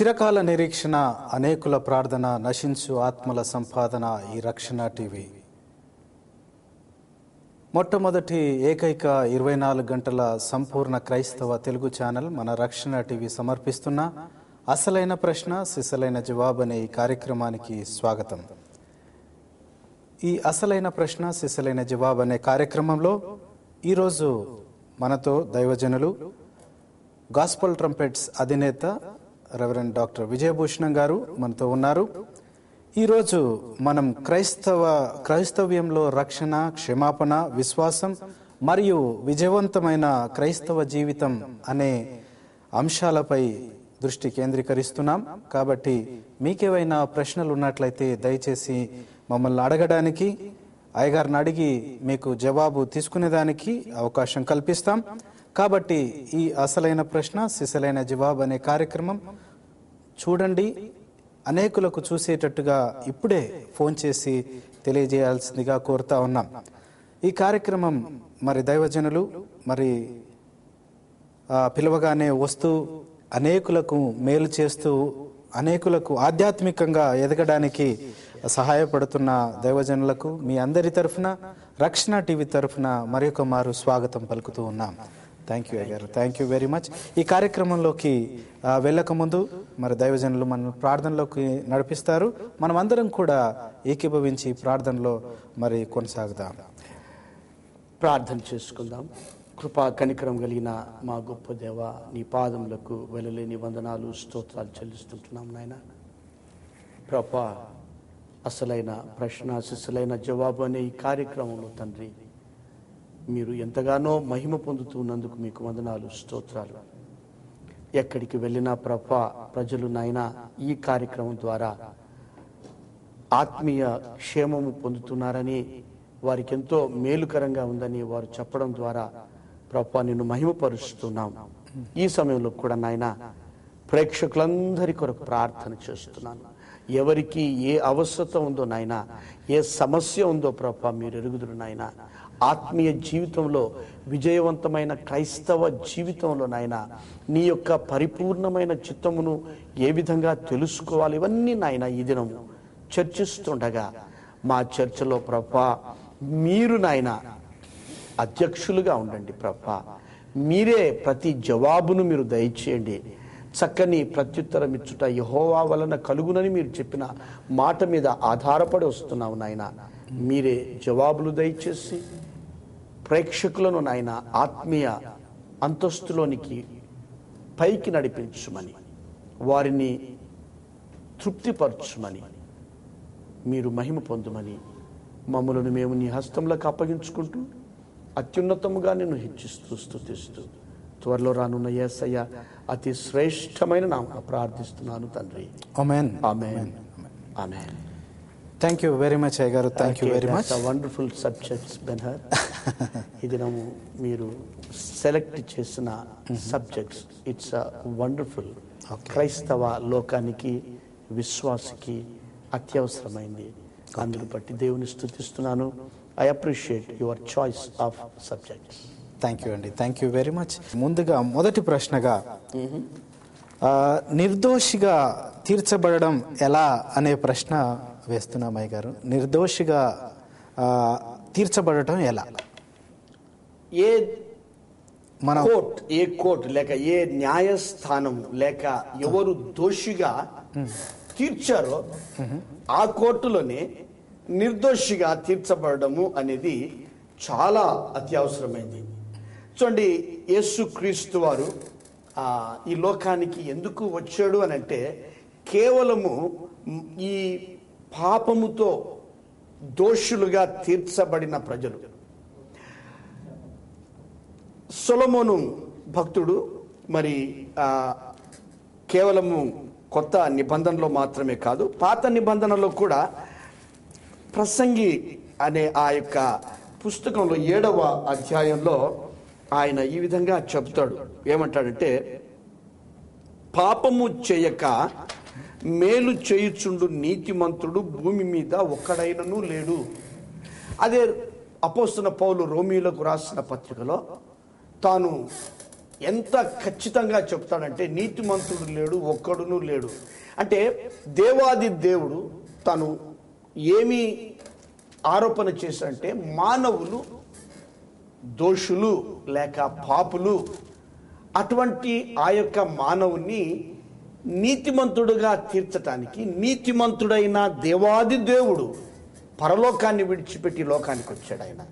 చిరకాల నిరీక్షణ అనేకుల ప్రార్థన నశించు ఆత్మల సంపాదన ఈ రక్షణ టీవీ మొట్టమొదటి ఏకైక ఇరవై నాలుగు గంటల సంపూర్ణ క్రైస్తవ తెలుగు ఛానల్ మన రక్షణ టీవీ సమర్పిస్తున్న అసలైన ప్రశ్న సిసలైన జవాబు అనే ఈ కార్యక్రమానికి స్వాగతం ఈ అసలైన ప్రశ్న సిసలైన జవాబు అనే కార్యక్రమంలో ఈరోజు మనతో దైవజనులు గాస్పల్ ట్రంపెట్స్ అధినేత రెవరెండ్ డాక్టర్ విజయభూషణం గారు మనతో ఉన్నారు ఈరోజు మనం క్రైస్తవ క్రైస్తవ్యంలో రక్షణ క్షమాపణ విశ్వాసం మరియు విజయవంతమైన క్రైస్తవ జీవితం అనే అంశాలపై దృష్టి కేంద్రీకరిస్తున్నాం కాబట్టి మీకేవైనా ప్రశ్నలు ఉన్నట్లయితే దయచేసి మమ్మల్ని అడగడానికి అయ్యగారిని అడిగి మీకు జవాబు తీసుకునేదానికి అవకాశం కల్పిస్తాం కాబట్టి ఈ అసలైన ప్రశ్న సిసలైన జవాబు అనే కార్యక్రమం చూడండి అనేకులకు చూసేటట్టుగా ఇప్పుడే ఫోన్ చేసి తెలియజేయాల్సిందిగా కోరుతా ఉన్నాం ఈ కార్యక్రమం మరి దైవజనులు మరి ఆ, పిలవగానే వస్తూ అనేకులకు మేలు చేస్తూ అనేకులకు ఆధ్యాత్మికంగా ఎదగడానికి సహాయపడుతున్న దైవజనులకు మీ అందరి తరఫున రక్షణ టీవీ తరఫున మరొక మారు స్వాగతం పలుకుతూ ఉన్నాం థ్యాంక్ యూ గారు థ్యాంక్ యూ వెరీ మచ్ ఈ కార్యక్రమంలోకి ఆ, వెళ్ళక ముందు మరి దైవజనులు మన ప్రార్థనలోకి నడిపిస్తారు మనం అందరం కూడా ఏకీభవించి ప్రార్థనలో మరి కొనసాగుదాం ప్రార్థన చేసుకుందాం కృపా కనికరం కలిగిన మా గొప్ప దేవ నీ పాదములకు వెలలేని వందనాలు స్తోత్రాలు చెల్లిస్తుంటున్నాం నాయన ప్రభా అసలైన ప్రశ్న అసలైన జవాబు అనే ఈ కార్యక్రమంలో తండ్రి మీరు ఎంతగానో మహిమ పొందుతున్నందుకు మీకు వందనాలు స్తోత్రాలు ఎక్కడికి వెళ్ళినా ప్రభా ప్రజలు నాయన ఈ కార్యక్రమం ద్వారా ఆత్మీయ క్షేమము పొందుతున్నారని వారికి ఎంతో మేలుకరంగా ఉందని వారు చెప్పడం ద్వారా ప్రభా నిన్ను మహిమపరుస్తున్నాం ఈ సమయంలో కూడా నాయన ప్రేక్షకులందరి కొరకు ప్రార్థన చేస్తున్నాను ఎవరికి ఏ అవసరత ఉందో నాయన ఏ సమస్య ఉందో ప్రభా మీరు ఎరుగుదురు నాయన ఆత్మీయ జీవితంలో విజయవంతమైన క్రైస్తవ జీవితంలో నాయన నీ యొక్క పరిపూర్ణమైన చిత్తమును ఏ విధంగా తెలుసుకోవాలి ఇవన్నీ నాయన ఈ దినము చర్చిస్తుండగా మా చర్చలో ప్రభా మీరు నాయన అధ్యక్షులుగా ఉండండి ప్రభా మీరే ప్రతి జవాబును మీరు దయచేయండి చక్కని ప్రత్యుత్తరం ఇచ్చుట యహోవా వలన కలుగునని మీరు చెప్పిన మాట మీద ఆధారపడి వస్తున్నావు నాయన మీరే జవాబులు దయచేసి ప్రేక్షకులను నాయన ఆత్మీయ అంతస్తులోనికి పైకి నడిపించుమని వారిని తృప్తిపరచుమని మీరు మహిమ పొందుమని మమ్మలను మేము నీ హస్తంలోకి అప్పగించుకుంటూ అత్యున్నతముగా నిన్ను హెచ్చిస్తూ స్తుతిస్తూ త్వరలో రానున్న యేసయ్య అతి శ్రేష్టమైన నామ ప్రార్థిస్తున్నాను తండ్రి amen amen amen thank you very much అయ్య గారు thank you very much wonderful subjects బెన్హర్ ఇది నమ్ము మీరు సెలెక్ట్ చేసిన సబ్జెక్ట్స్ ఇట్స్ వండర్ఫుల్ క్రైస్తవ లోకానికి విశ్వాసకి అత్యవసరమైంది అందును బట్టి దేవుని స్థుతిస్తున్నాను I appreciate your choice of subjects thank you అండి థ్యాంక్ యూ వెరీ మచ్ ముందుగా మొదటి ప్రశ్నగా ఆ, నిర్దోషిగా తీర్చబడడం ఎలా అనే ప్రశ్న వేస్తున్నాం అయ్య గారు నిర్దోషిగా ఆ, తీర్చబడటం ఎలా ఏ మనం కోర్ట్ ఏ కోర్ట్ లేక ఏ న్యాయస్థానం లేక ఎవరు దోషిగా తీర్చారో ఆ కోర్టులోనే నిర్దోషిగా తీర్చబడము అనేది చాలా అత్యవసరమైంది చూడండి యేసు క్రీస్తు వారు ఆ, ఈ లోకానికి ఎందుకు వచ్చాడు అని అంటే కేవలము ఈ పాపముతో దోషులుగా తీర్చబడిన ప్రజలు సొలమోను భక్తుడు మరి ఆ, కేవలము కొత్త నిబంధనలో మాత్రమే కాదు పాత నిబంధనలో కూడా ప్రసంగి అనే ఆ యొక్క పుస్తకంలో ఏడవ అధ్యాయంలో ఆయన ఈ విధంగా చెప్తాడు ఏమంటాడంటే పాపము చేయక మేలు చేయుచుండు నీతిమంతుడు భూమి మీద ఒక్కడైనను లేడు అదే అపోస్తున్న పౌలు రోమిలకు రాసిన పత్రికలో తాను ఎంత ఖచ్చితంగా చెప్తాడంటే నీతిమంతుడు లేడు ఒక్కడును లేడు అంటే దేవాది దేవుడు తను ఏమి ఆరోపణ చేశాడంటే మానవులు దోషులు లేక పాపులు అటువంటి ఆ యొక్క మానవుని నీతిమంతుడుగా తీర్చటానికి నీతిమంతుడైన దేవాది దేవుడు పరలోకాన్ని విడిచిపెట్టి లోకానికి వచ్చాడు ఆయన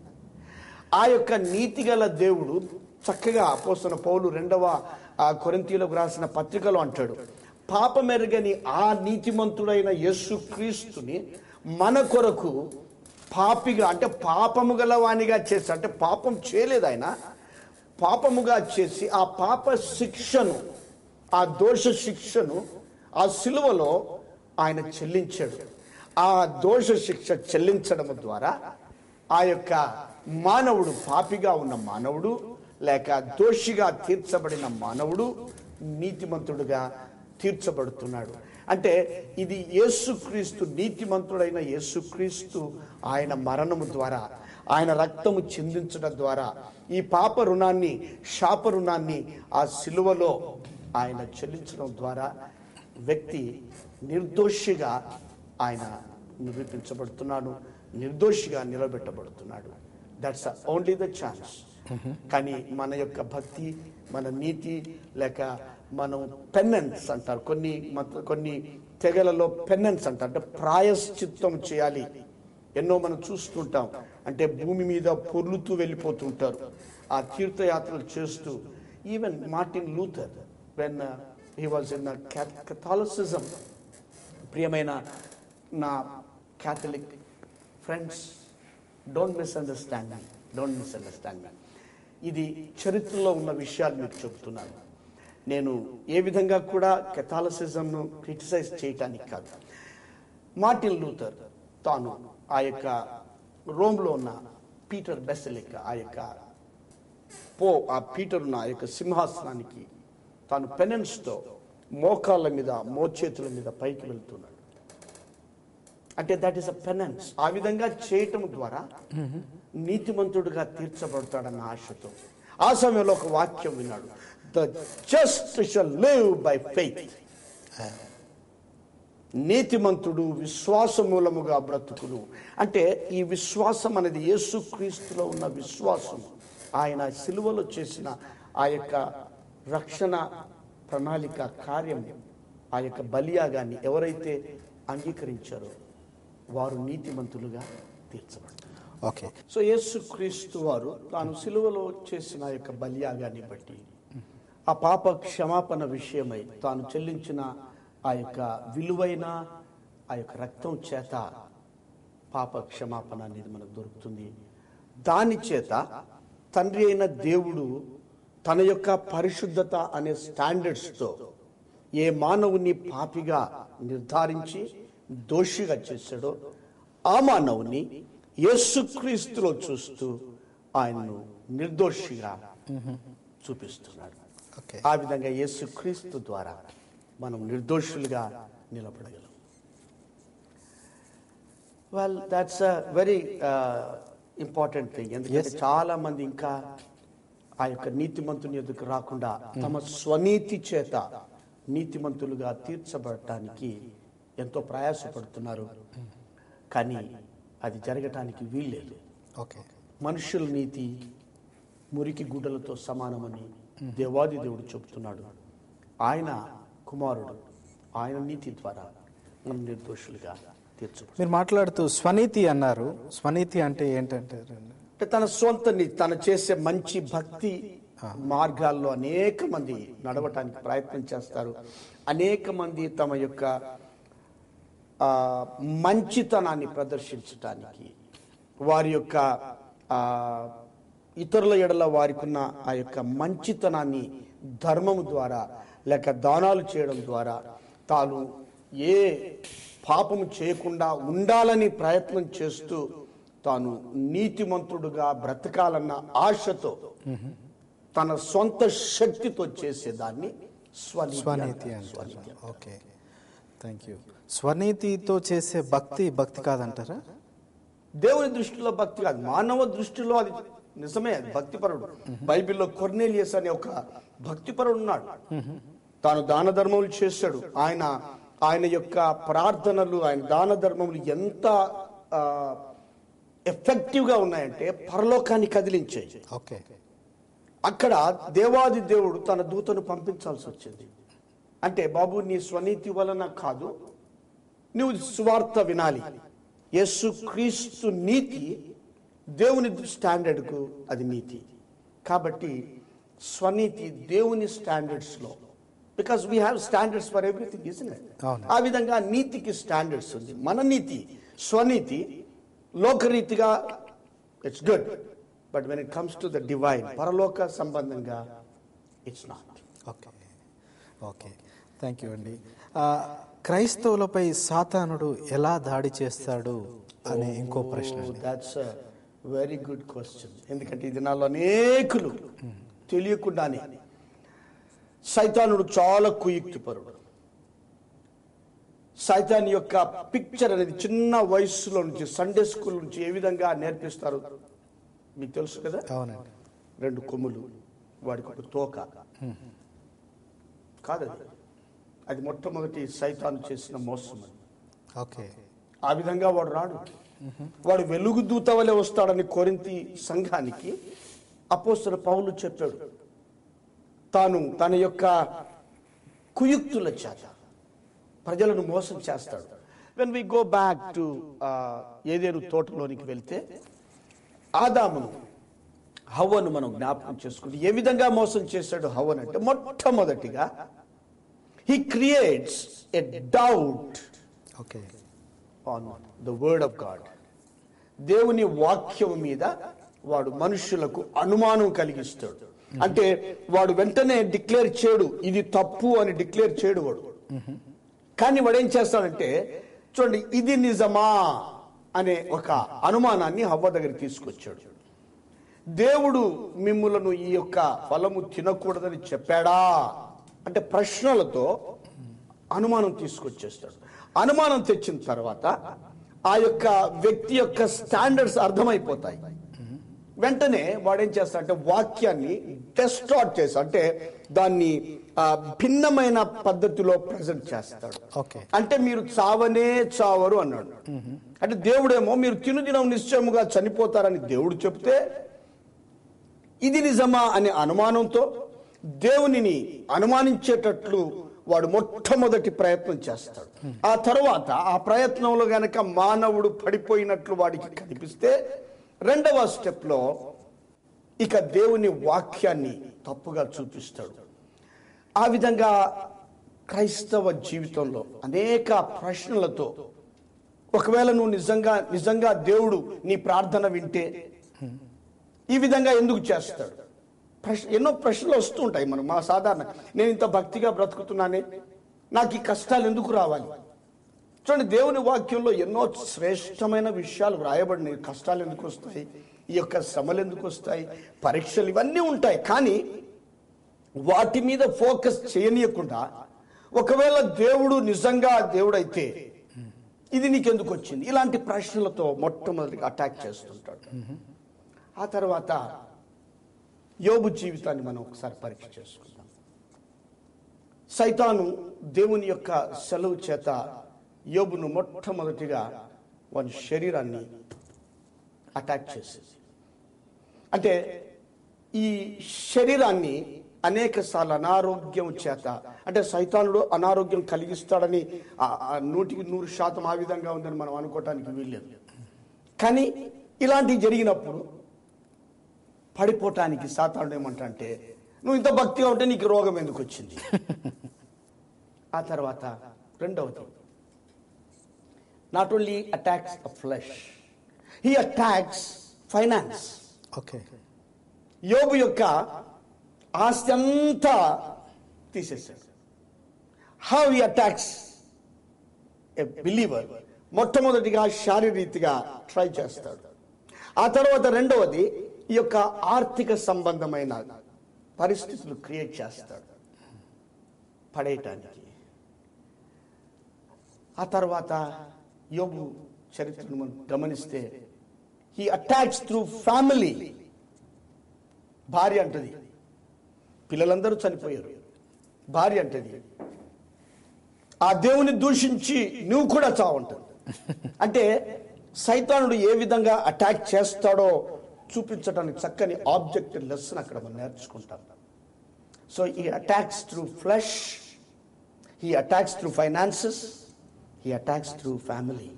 ఆ యొక్క నీతిగల దేవుడు చక్కగా అపోస్తున్న పౌలు రెండవ ఆ కొరింతీలకు రాసిన పత్రికలో అంటాడు పాపమెరగని ఆ నీతిమంతుడైన యేసు క్రీస్తుని మన కొరకు పాపిగా అంటే పాపము గలవానిగా చేసి అంటే పాపం చేయలేదు ఆయన పాపముగా చేసి ఆ పాప శిక్షను ఆ దోష శిక్షను ఆ సిలువలో ఆయన చెల్లించాడు ఆ దోష శిక్ష చెల్లించడం ద్వారా ఆ యొక్క మానవుడు పాపిగా ఉన్న మానవుడు లేక దోషిగా తీర్చబడిన మానవుడు నీతిమంతుడుగా తీర్చబడుతున్నాడు అంటే ఇది యేసుక్రీస్తు నీతిమంతుడైన యేసుక్రీస్తు ఆయన మరణము ద్వారా ఆయన రక్తము చిందించడం ద్వారా ఈ పాప రుణాన్ని శాప రుణాన్ని ఆ సిలువలో ఆయన చెల్లించడం ద్వారా వ్యక్తి నిర్దోషిగా ఆయన నిరూపించబడుతున్నాడు నిర్దోషిగా నిలబెట్టబడుతున్నాడు దట్స్ ఓన్లీ ద ఛాన్స్ కానీ మన యొక్క భక్తి మన నీతి లేక మనం పెన్నెన్స్ అంటారు కొన్ని మత- కొన్ని తెగలలో పెన్నెన్స్ అంటారు అంటే ప్రాయశ్చిత్తం చేయాలి ఎన్నో మనం చూస్తుంటాం అంటే భూమి మీద పొర్లుతూ వెళ్ళిపోతుంటారు ఆ తీర్థయాత్రలు చేస్తూ even Martin Luther when he was in Catholicism ప్రియమైన నా Catholic friends don't misunderstand me don't misunderstand me ఇది చరిత్రలో ఉన్న విషయాలు మీకు చెబుతున్నాను నేను ఏ విధంగా కూడా కెథాలసిజంను క్రిటిసైజ్ చేయటానికి కాదు మార్టిన్ లూథర్ తాను ఆ యొక్క రోమ్లో ఉన్న పీటర్ బెసలిక్ ఆ యొక్క పో ఆ పీటర్ ఉన్న ఆ యొక్క సింహాసనానికి తాను పెనెన్స్తో మోకాళ్ళ మీద మోచేతుల మీద పైకి వెళ్తున్నాడు అంటే దట్ ఈస్ అ పెనెన్స్ ఆ విధంగా చేయటం ద్వారా నీతిమంతుడుగా తీర్చబడతాడన్న ఆశతో ఆ సమయంలో ఒక వాక్యం విన్నాడు the just shall live by faith నీతిమంతుడు విశ్వాస మూలముగా బ్రతుకును అంటే ఈ విశ్వాసం అనేది యేసుక్రీస్తులో ఉన్న విశ్వాసం ఆయన సిలువలో చేసిన ఆ యొక్క రక్షణ ప్రణాళిక కార్యం ఆ యొక్క బలియాగాన్ని ఎవరైతే అంగీకరించారో వారు నీతిమంతులుగా తీర్చబడతారు ఓకే సో యేసుక్రీస్తు వారు తాను సిలువలో చేసిన ఆ యొక్క బలియాగాన్ని బట్టి ఆ పాప క్షమాపణ విషయమై తాను చెల్లించిన ఆ యొక్క విలువైన ఆ యొక్క రక్తం చేత పాప క్షమాపణ అనేది మనకు దొరుకుతుంది దాని చేత తండ్రి అయిన దేవుడు తన యొక్క పరిశుద్ధత అనే స్టాండర్డ్స్తో ఏ మానవుని పాపిగా నిర్ధారించి దోషిగా చేశాడో ఆ మానవుని యేసుక్రీస్తులో చూస్తూ ఆయనను నిర్దోషిగా చూపిస్తున్నాడు ఓకే ఆ విధంగా యేసుక్రీస్తు ద్వారా మనం నిర్దోషులుగా నిలబడగలం well that's a very important thing ఎందుకంటే చాలా మంది ఇంకా ఆ యొక్క నీతిమంతుని ఎదుకు రాకుండా తమ స్వనీతి చేత నీతిమంతులుగా తీర్చబడటానికి ఎంతో ప్రయాసపడుతున్నారు కానీ అది జరగటానికి వీల్లేదు ఓకే మనుషుల నీతి మురికి గుడ్డలతో సమానమని దేవాది దేవుడు చెబుతున్నాడు ఆయన కుమారుడు ఆయన నీతి ద్వారా మనం నిర్దోషులుగా తీర్చబడు మీరు మాట్లాడుతూ స్వనీతి అన్నారు స్వనీతి అంటే ఏంటంటే అంటే తన సొంత నీతి తను చేసే మంచి భక్తి మార్గాల్లో అనేక మంది నడవటానికి ప్రయత్నం చేస్తారు అనేక మంది తమ యొక్క ఆ, మంచితనాన్ని ప్రదర్శించటానికి వారి యొక్క ఆ, ఇతరుల ఎడల వారికి ఉన్న ఆ యొక్క మంచితనాన్ని ధర్మము ద్వారా లేక దానాలు చేయడం ద్వారా తాను ఏ పాపము చేయకుండా ఉండాలని ప్రయత్నం చేస్తూ తాను నీతిమంతుడుగా బ్రతకాలన్న ఆశతో తన సొంత శక్తితో చేసేదాన్ని స్వనీతి స్వనీతి అంటారు. అంటారు ఓకే థ్యాంక్ యూ స్వనీతితో చేసే భక్తి భక్తి కాదంటారా దేవుని దృష్టిలో భక్తి కాదు మానవ దృష్టిలో అది నిజమే అది భక్తిపరుడు బైబిల్లో కొర్నేలియస్ అనే ఒక భక్తిపరుడు ఉన్నాడు తాను దాన ధర్మములు చేశాడు ఆయన ఆయన యొక్క ప్రార్థనలు ఆయన దాన ధర్మములు ఎంత ఎఫెక్టివ్ గా ఉన్నాయంటే పరలోకాన్ని కదిలించాయి ఓకే అక్కడ దేవాది దేవుడు తన దూతను పంపించాల్సి వచ్చింది అంటే బాబు నీ స్వనీతి వలన కాదు నువ్వు సువార్త వినాలి యేసు క్రీస్తు నీతి దేవుని స్టాండర్డ్కు అది నీతి కాబట్టి స్వనీతి దేవుని స్టాండర్డ్స్ లో because we have standards for everything is అవును. ఆ విధంగా నీతికి స్టాండర్డ్స్ ఉంది మన నీతి స్వనీతి లోకరీతిగా it's good but when it comes to the divine పరలోక సంబంధంగా it's not okay okay thank you అండి ఆ, క్రైస్తవులపై సాతానుడు ఎలా దాడి చేస్తాడు అనే ఇంకో ప్రశ్న అండి. దాట్స్ వెరీ గుడ్ క్వశ్చన్ ఎందుకంటే ఈ దినాల్లో అనేకులు తెలియకుండానే సైతానుడు చాలా కుయుక్తిపరుడు సైతాన్ యొక్క పిక్చర్ అనేది చిన్న వయసులో నుంచి సండే స్కూల్ నుంచి ఏ విధంగా నేర్పిస్తారు మీకు తెలుసు కదా అవునండి రెండు కొమ్ములు వాడికి ఒక తోక కాదది అది మొట్టమొదటి సైతాను చేసిన మోసం అది ఓకే ఆ విధంగా వాడు రాడు వాడు వెలుగు దూత వలె వస్తాడని కొరింతి సంఘానికి అపోస్తల పౌలు చెప్పాడు తాను తన యొక్క కుయుక్తుల చేత ప్రజలను మోసం చేస్తాడు when we go back to ఏదేను తోటలోనికి వెళ్తే ఆదామును హవ్వను మనం జ్ఞాపకం చేసుకుంటే ఏ విధంగా మోసం చేశాడు హవ్వను అంటే మొట్టమొదటిగా he creates a doubt okay on the word of God దేవుని వాక్యం మీద వాడు మనుషులకు అనుమానం కలిగిస్తాడు అంటే వాడు వెంటనే డిక్లేర్ చేయడు ఇది తప్పు అని డిక్లేర్ చేయడు వాడు కానీ వాడు ఏం చేస్తాడంటే చూడండి ఇది నిజమా అనే ఒక అనుమానాన్ని హవ్వ దగ్గర తీసుకొచ్చాడు దేవుడు మిమ్ములను ఈ యొక్క ఫలము తినకూడదని చెప్పాడా అంటే ప్రశ్నలతో అనుమానం తీసుకొచ్చేస్తాడు అనుమానం తెచ్చిన తర్వాత ఆ యొక్క వ్యక్తి యొక్క స్టాండర్డ్స్ అర్థమైపోతాయి వెంటనే వాడు ఏం చేస్తాడంటే వాక్యాన్ని డెస్టార్ట్ చేస్తాడు అంటే దాన్ని ఆ, భిన్నమైన పద్ధతిలో ప్రజెంట్ చేస్తాడు ఓకే అంటే మీరు చావనే చావరు అన్నాడు అంటే దేవుడేమో మీరు తినుదినం నిశ్చయముగా చనిపోతారని దేవుడు చెప్తే ఇది నిజమా అనే అనుమానంతో దేవునిని అనుమానించేటట్లు వాడు మొట్టమొదటి ప్రయత్నం చేస్తాడు ఆ తర్వాత ఆ ప్రయత్నంలో గనక మానవుడు పడిపోయినట్లు వాడికి కనిపిస్తే రెండవ స్టెప్ లో ఇక దేవుని వాక్యాన్ని తప్పుగా చూపిస్తాడు ఆ విధంగా క్రైస్తవ జీవితంలో అనేక ప్రశ్నలతో ఒకవేళ నువ్వు నిజంగా నిజంగా దేవుడు నీ ప్రార్థన వింటే ఈ విధంగా ఎందుకు చేస్తాడు ప్రశ్న ఎన్నో ప్రశ్నలు వస్తూ ఉంటాయి మనం మా సాధారణ నేను ఇంత భక్తిగా బ్రతుకుతున్నానే నాకు ఈ కష్టాలు ఎందుకు రావాలి చూడండి దేవుని వాక్యంలో ఎన్నో శ్రేష్టమైన విషయాలు వ్రాయబడినాయి కష్టాలు ఎందుకు వస్తాయి ఈ యొక్క శ్రమలు ఎందుకు వస్తాయి పరీక్షలు ఇవన్నీ ఉంటాయి కానీ వాటి మీద ఫోకస్ చేయనీయకుండా ఒకవేళ దేవుడు నిజంగా దేవుడైతే ఇది నీకెందుకు వచ్చింది ఇలాంటి ప్రశ్నలతో మొట్టమొదటిగా అటాక్ చేస్తుంటాడు ఆ తర్వాత యోబు జీవితాన్ని మనం ఒకసారి పరీక్ష చేసుకుందాం సైతాను దేవుని యొక్క సెలవు చేత యోబును మొట్టమొదటిగా వాని శరీరాన్ని అటాక్ చేసేది అంటే ఈ శరీరాన్ని అనేక సార్లు అనారోగ్యం చేత అంటే సైతానుడు అనారోగ్యం కలిగిస్తాడని ఆ- ఆ నూటికి నూరు శాతం ఆ విధంగా ఉందని మనం అనుకోవటానికి వీల్లేదు కానీ ఇలాంటివి జరిగినప్పుడు పడిపోవటానికి సాతానుడు ఏమంటే నువ్వు ఇంత భక్తిగా ఉంటే నీకు రోగం ఎందుకు వచ్చింది ఆ తర్వాత రెండవది not only attacks the flesh he attacks finance okay యోబు యొక్క ఆస్తి అంతా తీసేశాడు how he attacks a believer మొట్టమొదటిగా శారీరరీతిగా ట్రై చేస్తాడు ఆ తర్వాత రెండవది ఈ యొక్క ఆర్థిక సంబంధమైన పరిస్థితులు క్రియేట్ చేస్తాడు పడేయటానికి ఆ తర్వాత యోబు చరిత్రను మనం గమనిస్తే హీ అటాక్స్ త్రూ ఫ్యామిలీ భార్య అంటది పిల్లలందరూ చనిపోయారు భార్య అంటది ఆ దేవుని దూషించి నువ్వు కూడా చావంటది అంటే సైతానుడు ఏ విధంగా అటాక్ చేస్తాడో చూపించడానికి చక్కని ఆబ్జెక్ట్ లెసన్ అక్కడ మనం నేర్చుకుంటాం సో ఈ attacks through flesh he attacks through finances he attacks through family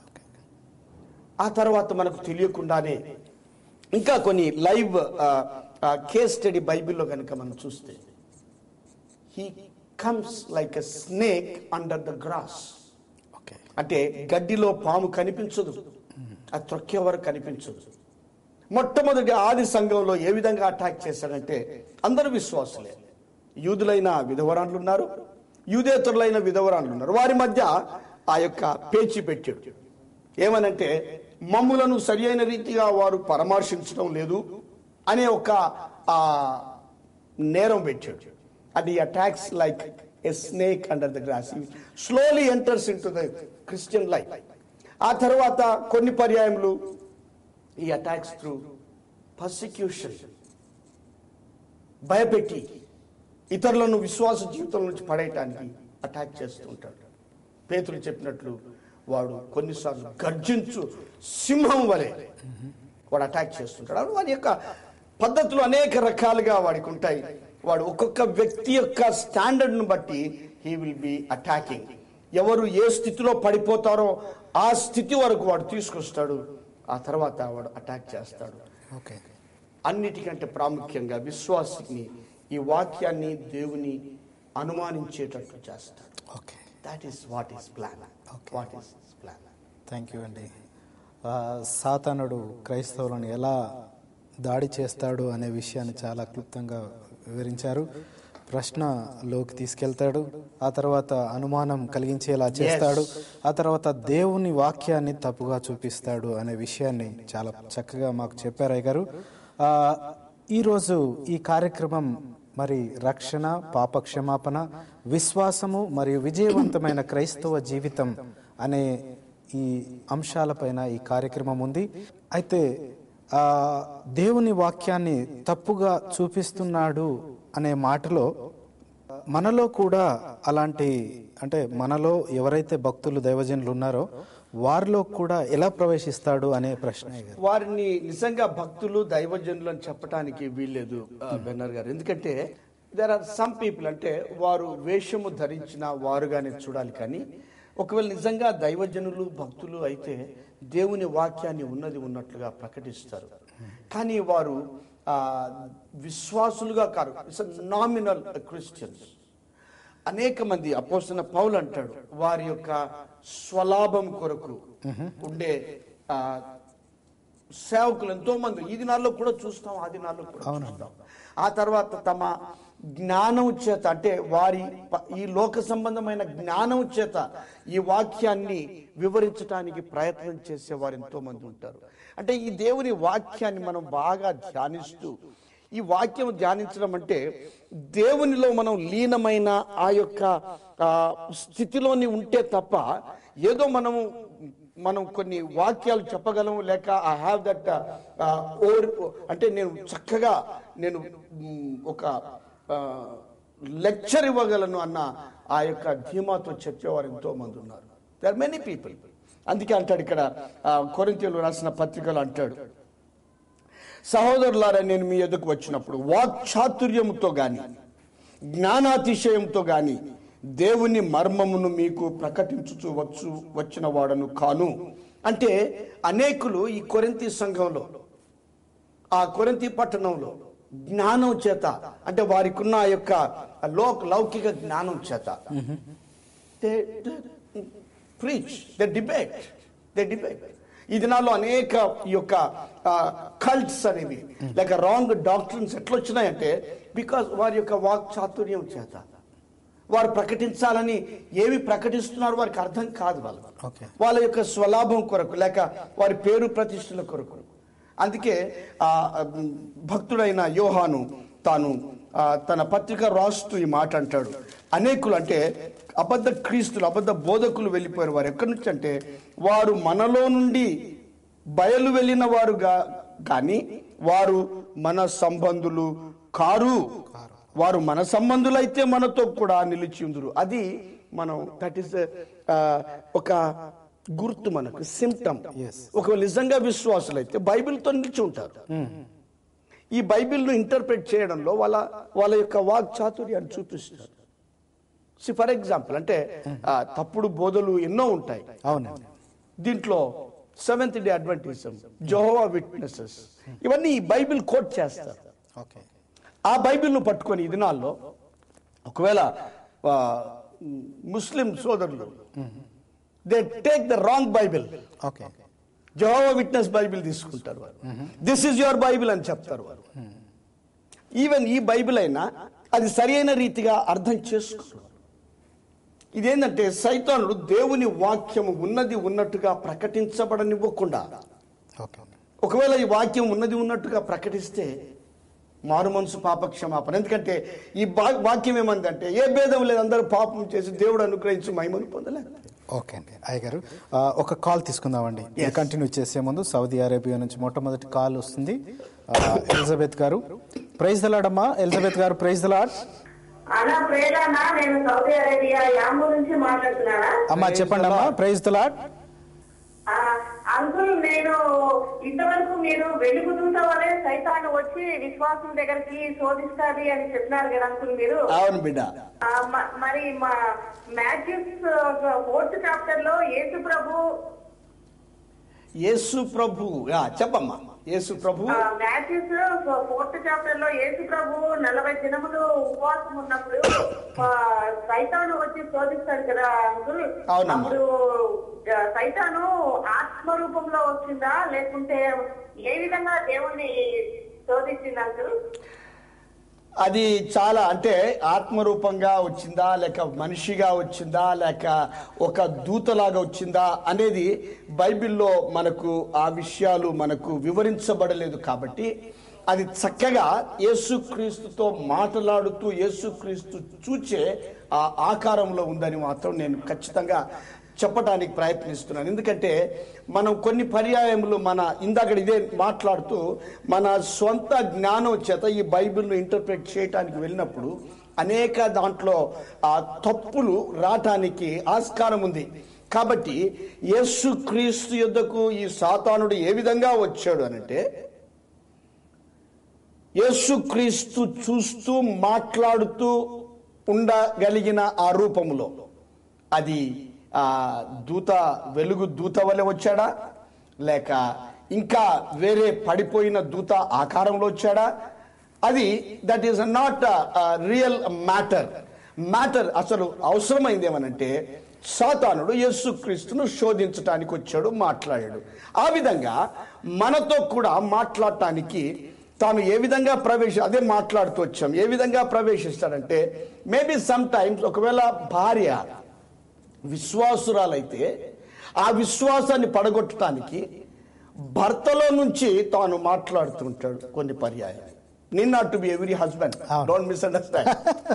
ఆ తర్వాత మనకు తెలియకుండానే ఇంకా కొన్ని లైవ్ కేస్ స్టడీ బైబిల్లో కనుక మనం చూస్తే he comes like a snake under the grass okay అంటే గడ్డిలో పాము కనిపించదు అది త్రొక్కే వరకు కనిపించదు మొట్టమొదటి ఆది సంఘంలో ఏ విధంగా అటాక్ చేశాడంటే అందరూ విశ్వాసులే యూదులైన విధవరాన్లు ఉన్నారు యూదేతరులైన విధవరాన్లు ఉన్నారు వారి మధ్య ఆ యొక్క పేచి పెట్టాడు ఏమనంటే మమ్ములను సరి అయిన రీతిగా వారు పరామర్శించడం లేదు అనే ఒక ఆ నేరం పెట్టాడు అది attacks like a snake under the grass slowly enters into the Christian life ఆ తర్వాత కొన్ని పర్యాయములు ఈ అటాక్స్ త్రూ పర్సిక్యూషన్ భయపెట్టి ఇతరులను విశ్వాస జీవితం నుంచి పడేయటానికి అటాక్ చేస్తూ ఉంటాడు పేతులు చెప్పినట్లు వాడు కొన్నిసార్లు గర్జించు సింహం వలె వాడు అటాక్ చేస్తుంటాడు అప్పుడు వాడి యొక్క పద్ధతులు అనేక రకాలుగా వాడికి ఉంటాయి వాడు ఒక్కొక్క వ్యక్తి యొక్క స్టాండర్డ్ను బట్టి హీ విల్ బి అటాకింగ్ ఎవరు ఏ స్థితిలో పడిపోతారో ఆ స్థితి వరకు వాడు తీసుకొస్తాడు ఆ తర్వాత వాడు అటాక్ చేస్తాడు ఓకే అన్నిటికంటే ప్రాముఖ్యంగా విశ్వాసిని ఈ వాక్యాన్ని దేవుని అనుమానించేటట్లు చేస్తాడు okay that is what is plan Okay. What is plan thank you అండి ఆ, సాతానుడు క్రైస్తవులను ఎలా దాడి చేస్తాడు అనే విషయాన్ని చాలా క్లుప్తంగా వివరించారు ప్రశ్నలోకి తీసుకెళ్తాడు ఆ తర్వాత అనుమానం కలిగించేలా చేస్తాడు ఆ తర్వాత దేవుని వాక్యాన్ని తప్పుగా చూపిస్తాడు అనే విషయాన్ని చాలా చక్కగా మాకు చెప్పారు అయ్య గారు ఆ, ఈరోజు ఈ కార్యక్రమం మరి రక్షణ పాప క్షమాపణ విశ్వాసము మరియు విజయవంతమైన క్రైస్తవ జీవితం అనే ఈ అంశాలపైన ఈ కార్యక్రమం ఉంది అయితే ఆ దేవుని వాక్యాన్ని తప్పుగా చూపిస్తున్నాడు అనే మాటలో మనలో కూడా అలాంటి అంటే మనలో ఎవరైతే భక్తులు దైవజనులు ఉన్నారో వారిలో కూడా ఎలా ప్రవేశిస్తాడు అనే ప్రశ్న ఇది. వారిని నిజంగా భక్తులు దైవజనులు అని చెప్పడానికి వీల్లేదు ఆ, బెన్నర్ గారు ఎందుకంటే దర్ ఆర్ సమ్ పీపుల్ అంటే వారు వేషము ధరించిన వారుగానే చూడాలి కానీ ఒకవేళ నిజంగా దైవజనులు భక్తులు అయితే దేవుని వాక్యాన్ని ఉన్నది ఉన్నట్లుగా ప్రకటిస్తారు కానీ వారు ఆ, విశ్వాసులుగా కారు ఇట్స్ నామినల్ క్రిస్టియన్స్ అనేక మంది అపోసిన పౌలు అంటాడు వారి యొక్క స్వలాభం కొరకు ఉండే ఆ, సేవకులు ఎంతో మంది ఈ దినాల్లో కూడా చూస్తాం ఆ దినాల్లో కూడా చూస్తాం ఆ తర్వాత తమ జ్ఞానం చేత అంటే వారి ప- ఈ లోక సంబంధమైన జ్ఞానం చేత ఈ వాక్యాన్ని వివరించడానికి ప్రయత్నం చేసే వారు ఎంతో మంది ఉంటారు అంటే ఈ దేవుని వాక్యాన్ని మనం బాగా ధ్యానిస్తూ ఈ వాక్యం ధ్యానించడం అంటే దేవునిలో మనం లీనమైన ఆ యొక్క ఆ, స్థితిలోని ఉంటే తప్ప ఏదో మనము మనం కొన్ని వాక్యాలు చెప్పగలము లేక ఐ హ్యావ్ దట్ ఓర్ అంటే నేను చక్కగా నేను మ్, ఒక లెక్చర్ ఇవ్వగలను అన్న ఆ యొక్క ధీమాతో చెప్పేవారు ఎంతో మంది ఉన్నారు దే ఆర్ మెనీ పీపుల్ అందుకే అంటాడు ఇక్కడ కొరింతలు రాసిన పత్రికలు అంటాడు సహోదరులారా నేను మీ ఎదుకు వచ్చినప్పుడు వాక్చాతుర్యముతో గాని జ్ఞానాతిశయంతో గాని దేవుని మర్మమును మీకు ప్రకటించుచు వచ్చు వచ్చిన వాడను కాను అంటే అనేకులు ఈ కొరింతి సంఘంలో ఆ కొరింతి పట్టణంలో జ్ఞానం చేత అంటే వారికి ఉన్న ఆ యొక్క లోక లౌకిక జ్ఞానం చేత preach the debate the debate ఈ దినాల్లో అనేక ఈ యొక్క కల్ట్స్ అనేవి లేక రాంగ్ డాక్టర్స్ ఎట్లా వచ్చినాయంటే బికాస్ వారి యొక్క వాక్ చాతుర్యం చేత వారు ప్రకటించాలని ఏమి ప్రకటిస్తున్నారు వారికి అర్థం కాదు వాళ్ళు ఓకే వాళ్ళ యొక్క స్వలాభం కొరకు లేక వారి పేరు ప్రతిష్టల కొరకు అందుకే ఆ ఉమ్, భక్తుడైన యోహాను తాను ఆ, తన పత్రిక రాస్తూ ఈ మాట అంటాడు అనేకులు అంటే అబద్ధ క్రీస్తులు అబద్ధ బోధకులు వెళ్ళిపోయారు వారు ఎక్కడి నుంచి అంటే వారు మనలో నుండి బయలు వెళ్ళిన వారుగా కానీ వారు మన సంబంధులు కారు వారు మన సంబంధులైతే మనతో కూడా నిలిచి ఉందురు అది మనం దట్ ఈస్ ఒక గుర్తు మనకు సిమ్టమ్ Yes. ఒకవేళ నిజంగా విశ్వాసులైతే బైబిల్తో నిలిచి ఉంటారు ఈ బైబిల్ను ఇంటర్ప్రిట్ చేయడంలో వాళ్ళ వాళ్ళ యొక్క వాక్ చాతుర్యాన్ని చూపిస్తారు ఫర్ ఎగ్జాంపుల్ అంటే ఆ, తప్పుడు బోధలు ఎన్నో ఉంటాయి అవునండి దీంట్లో Seventh Day Adventism Jehovah Witnesses ఇవన్నీ ఈ బైబిల్ కోట్ చేస్తారు ఓకే ఆ బైబిల్ను పట్టుకొని ఈ దినాల్లో ఒకవేళ ఆ, ముస్లిం సోదరులు they take the wrong Bible okay Jehovah Witness Bible తీసుకుంటారు వారు దిస్ ఇస్ యువర్ బైబిల్ అని చెప్తారు వారు ఈవెన్ ఈ బైబిల్ అయినా అది సరి అయిన రీతిగా అర్థం చేసుకోరు ఇదేంటంటే సైతానుడు దేవుని వాక్యము ఉన్నది ఉన్నట్టుగా ప్రకటించబడనివ్వకుండా ఓకే ఒకవేళ ఈ వాక్యం ఉన్నది ఉన్నట్టుగా ప్రకటిస్తే మారు మనసు పాప క్షమాపణ ఎందుకంటే ఈ బా- వాక్యం ఏమందంటే ఏ భేదం లేదు అందరూ పాపం చేసి దేవుడు అనుగ్రహించి మహిమను పొందలేదు ఓకే అండి అయ్యగారు ఆ, ఒక కాల్ తీసుకుందామండి ఇది కంటిన్యూ చేసే ముందు సౌదీ అరేబియా నుంచి మొట్టమొదటి కాల్ వస్తుంది ఆ, ఎలిజబెత్ గారు ప్రైజ్ దలాడమ్మా ఎలిజబెత్ గారు ప్రైజ్ దలాడ్ అన్నా ప్రేరణ నేను సౌదీ అరేబియా యాంబు నుంచి మాట్లాడుతున్నానా అమ్మా చెప్పండి అమ్మా ప్రైజ్ దలాడ్ ఆ, అంకుల్ నేను ఇంతవరకు మీరు వెలుగు దూత వలె సైతాన్ని వచ్చి విశ్వాసం దగ్గరికి శోధిస్తాది అని చెప్పినారు కదా అంకుల్ మీరు అవును బిడ్డ ఆ, మ- మరి మా మాథ్యూస్ ఫోర్త్ చాప్టర్ లో యేసు ప్రభు యేసు ప్రభు ఆ, చెప్పమ్మా యేసు ప్రభు ఆ, మాథ్యూస్ ఫోర్త్ చాప్టర్ లో యేసు ప్రభు నలభై దినములు ఉపవాసం ఉన్నప్పుడు ఆ, సైతాను వచ్చి శోధిస్తాడు కదా అంకుల్ అవునమ్మా. అప్పుడు ఆ, సైతాను ఆత్మ రూపంలో వచ్చిందా లేకుంటే ఏ విధంగా దేవుణ్ణి శోధించింది అంకుల్ అది చాలా అంటే ఆత్మరూపంగా వచ్చిందా లేక మనిషిగా వచ్చిందా లేక ఒక దూతలాగా వచ్చిందా అనేది బైబిల్లో మనకు ఆ విషయాలు మనకు వివరించబడలేదు కాబట్టి అది చక్కగా యేసుక్రీస్తుతో మాట్లాడుతూ యేసుక్రీస్తు చూచే ఆ ఆకారంలో ఉందని మాత్రం నేను ఖచ్చితంగా చెప్పడానికి ప్రయత్నిస్తున్నాను ఎందుకంటే మనం కొన్ని పర్యాయములు మన ఇందాక ఇదే మాట్లాడుతూ మన స్వంత జ్ఞానం చేత ఈ బైబిల్ను ఇంటర్ప్రిట్ చేయటానికి వెళ్ళినప్పుడు అనేక దాంట్లో ఆ తప్పులు రావటానికి ఆస్కారం ఉంది కాబట్టి యేసు క్రీస్తు యుద్ధకు ఈ సాతానుడు ఏ విధంగా వచ్చాడు అనంటే యేసుక్రీస్తు చూస్తూ మాట్లాడుతూ ఉండగలిగిన ఆ రూపములో అది ఆ దూత వెలుగు దూత వలె వచ్చాడా లేక ఇంకా వేరే పడిపోయిన దూత ఆకారంలో వచ్చాడా అది that is not real matter matter అసలు అవసరమైంది ఏమనంటే సాతానుడు యేసుక్రీస్తును శోధించటానికి వచ్చాడు మాట్లాడాడు ఆ విధంగా మనతో కూడా మాట్లాడటానికి తాను ఏ విధంగా ప్రవేశ అదే మాట్లాడుతూ వచ్చాం ఏ విధంగా ప్రవేశిస్తాడంటే మేబీ సమ్ టైమ్స్ ఒకవేళ భార్య విశ్వాసురాలైతే ఆ విశ్వాసాన్ని పడగొట్టడానికి భర్తలో నుంచి తాను మాట్లాడుతుంటాడు కొన్ని పర్యాయాలు నిన్న not to be every husband అవును. డోంట్ మిస్అండర్స్టాండ్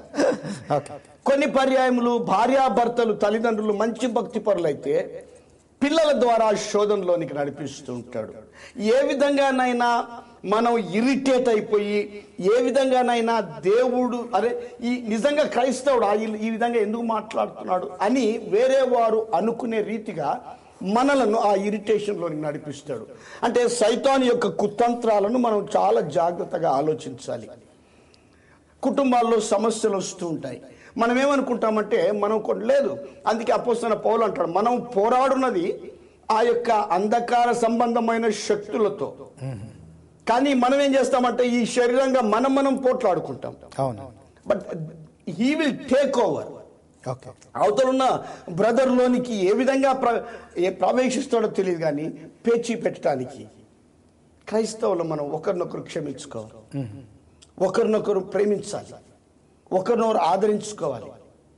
ఓకే కొన్ని పర్యాయములు భార్యాభర్తలు తల్లిదండ్రులు మంచి భక్తి పరులైతే పిల్లల ద్వారా శోధనలోనికి నడిపిస్తూ ఉంటాడు ఏ విధంగానైనా మనం ఇరిటేట్ అయిపోయి ఏ విధంగానైనా దేవుడు అరే ఈ నిజంగా క్రైస్తవుడు ఆ ఈ- ఈ విధంగా ఎందుకు మాట్లాడుతున్నాడు అని వేరే వారు అనుకునే రీతిగా మనలను ఆ ఇరిటేషన్లోనికి నడిపిస్తాడు అంటే సైతాన్ యొక్క కుతంత్రాలను మనం చాలా జాగ్రత్తగా ఆలోచించాలి కుటుంబాల్లో సమస్యలు వస్తూ ఉంటాయి మనం ఏమనుకుంటామంటే మనం కొన్ని లేదు అందుకే అపోస్తున్న పౌలు అంటాడు మనం పోరాడున్నది ఆ యొక్క అంధకార సంబంధమైన శక్తులతో కానీ మనం ఏం చేస్తామంటే ఈ శరీరంగా మనం మనం పోట్లాడుకుంటాం అవును but he will take over okay అవతలున్న బ్రదర్లోనికి ఏ విధంగా ప్ర ఏ ప్రవేశిస్తాడో తెలియదు కానీ పేచీ పెట్టడానికి క్రైస్తవులు మనం ఒకరినొకరు క్షమించుకోవాలి ఒకరినొకరు ప్రేమించాలి ఒకరినొకరు ఆదరించుకోవాలి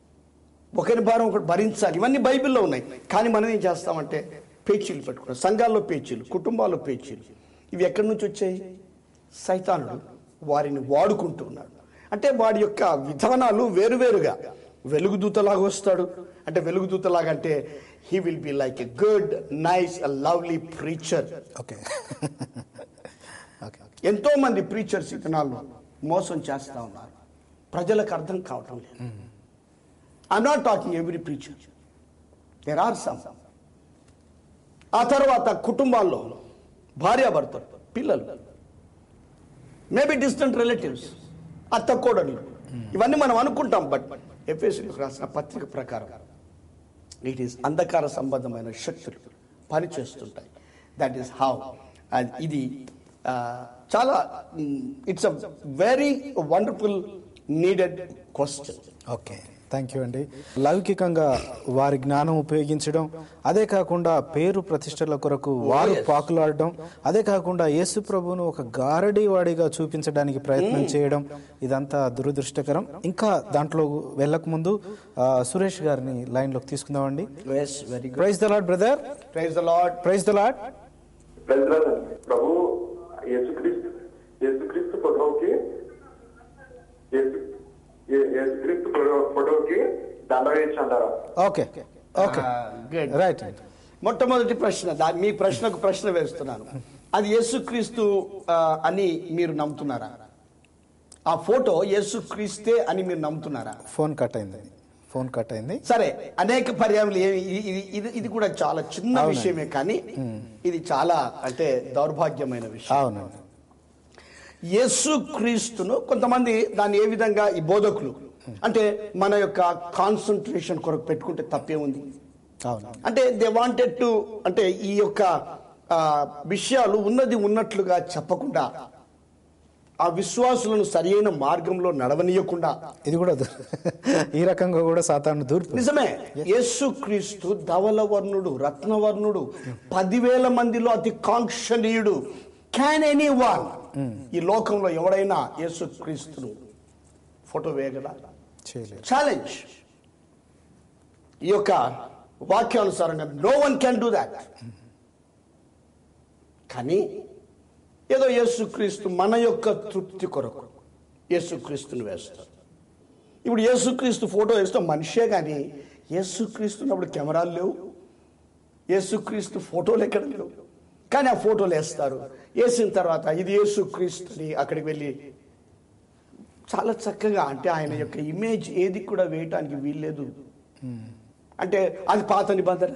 ఒకరి భారం ఒకరు భరించాలి ఇవన్నీ బైబిల్లో ఉన్నాయి కానీ మనం ఏం చేస్తామంటే పేచీలు పెట్టుకున్నాం సంఘాల్లో పేచీలు కుటుంబాల్లో పేచీలు ఇవి ఎక్కడి నుంచి వచ్చాయి సైతానుడు వారిని వాడుకుంటున్నాడు అంటే వాడి యొక్క విధానాలు వేరువేరుగా వెలుగుదూతలాగా వస్తాడు అంటే వెలుగుదూతలాగా అంటే he will be like a good nice lovely preacher okay ఎంతో మంది ప్రీచర్స్ ఈ దినాల్లో మోసం చేస్తా ఉన్నారు ప్రజలకు అర్థం కావటం లేదు I'm not talking every preacher there are some ఆ తర్వాత కుటుంబాల్లో భార్యాభర్తలు పిల్లలు మేబీ డిస్టెంట్ రిలేటివ్స్ అత్త కోడలు ఇవన్నీ మనం అనుకుంటాం బట్ ఎఫ్ఎస్సీలకు రాసిన పత్రిక ప్రకారం ఇట్ ఈస్ అంధకార సంబంధమైన శక్తులు పనిచేస్తుంటాయి దట్ ఈస్ హౌ ఇది ఆ, చాలా it's a very wonderful needed question okay thank you అండి లౌకికంగా వారి జ్ఞానం ఉపయోగించడం అదే కాకుండా పేరు ప్రతిష్టల కొరకు వారు పాకులాడడం అదే కాకుండా యేసు ప్రభువును ఒక గారడీ వాడిగా చూపించడానికి ప్రయత్నం చేయడం ఇదంతా దురదృష్టకరం ఇంకా దాంట్లో వెళ్ళక ముందు ఆ, సురేష్ గారిని లైన్లోకి తీసుకుందామండి yes very good praise the Lord brother praise the Lord praise the Lord ప్రజలండి ప్రభు యేసుక్రీస్తు యేసుక్రీస్తు ఫోటోకి యేసు ఏ- యేసుక్రీస్తు ఫోటో- ఫోటోకి దండ వేయచ్చు అంటారా ఓకే ఓకే గుడ్ రైట్ మొట్టమొదటి ప్రశ్న దా- మీ ప్రశ్నకు ప్రశ్న వేస్తున్నాను అది యేసుక్రీస్తు ఆ, అని మీరు నమ్ముతున్నారా ఆ ఫోటో యేసుక్రీస్తే అని మీరు నమ్ముతున్నారా ఫోన్ కట్ అయింది ఫోన్ కట్ అయింది సరే అనేక పర్యాములు ఏమి ఇది- ఇది ఇది ఇది కూడా చాలా చిన్న అవునండి. విషయమే కానీ ఇది చాలా అంటే దౌర్భాగ్యమైన విషయం అవునండి యేసు క్రీస్తును కొంతమంది దాన్ని ఏ విధంగా ఈ బోధకులు అంటే మన యొక్క కాన్సన్ట్రేషన్ కొరకు పెట్టుకుంటే తప్పే ఉంది అవును అంటే దే వాంటెడ్ టు అంటే ఈ యొక్క ఆ, విషయాలు ఉన్నది ఉన్నట్లుగా చెప్పకుండా ఆ విశ్వాసులను సరియైన మార్గంలో నడవనీయకుండా ఇది కూడా దు- ఈ రకంగా కూడా సాతాను దూర్పు నిజమే యేసు క్రీస్తు ధవలవర్ణుడు రత్నవర్ణుడు పదివేల మందిలో అతి కాంక్షణీయుడు క్యాన్ ఎనీ వన్ ఈ లోకంలో ఎవడైనా యేసు క్రీస్తును ఫోటో వేయగల చేయలేదు ఛాలెంజ్ ఈ యొక్క వాక్యానుసారంగా no one can do that కానీ ఏదో యేసుక్రీస్తు మన యొక్క తృప్తి కొరకు యేసుక్రీస్తుని వేస్తారు ఇప్పుడు యేసుక్రీస్తు ఫోటో వేస్తే మనిషే కానీ యేసుక్రీస్తున్నప్పుడు కెమెరాలు లేవు యేసుక్రీస్తు ఫోటోలు ఎక్కడ లేవు కానీ ఆ ఫోటోలు వేస్తారు వేసిన తర్వాత ఇది యేసుక్రీస్తుని అక్కడికి వెళ్ళి చాలా చక్కగా అంటే ఆయన యొక్క ఇమేజ్ ఏది కూడా వేయటానికి వీల్లేదు అంటే అది పాత నిబంధన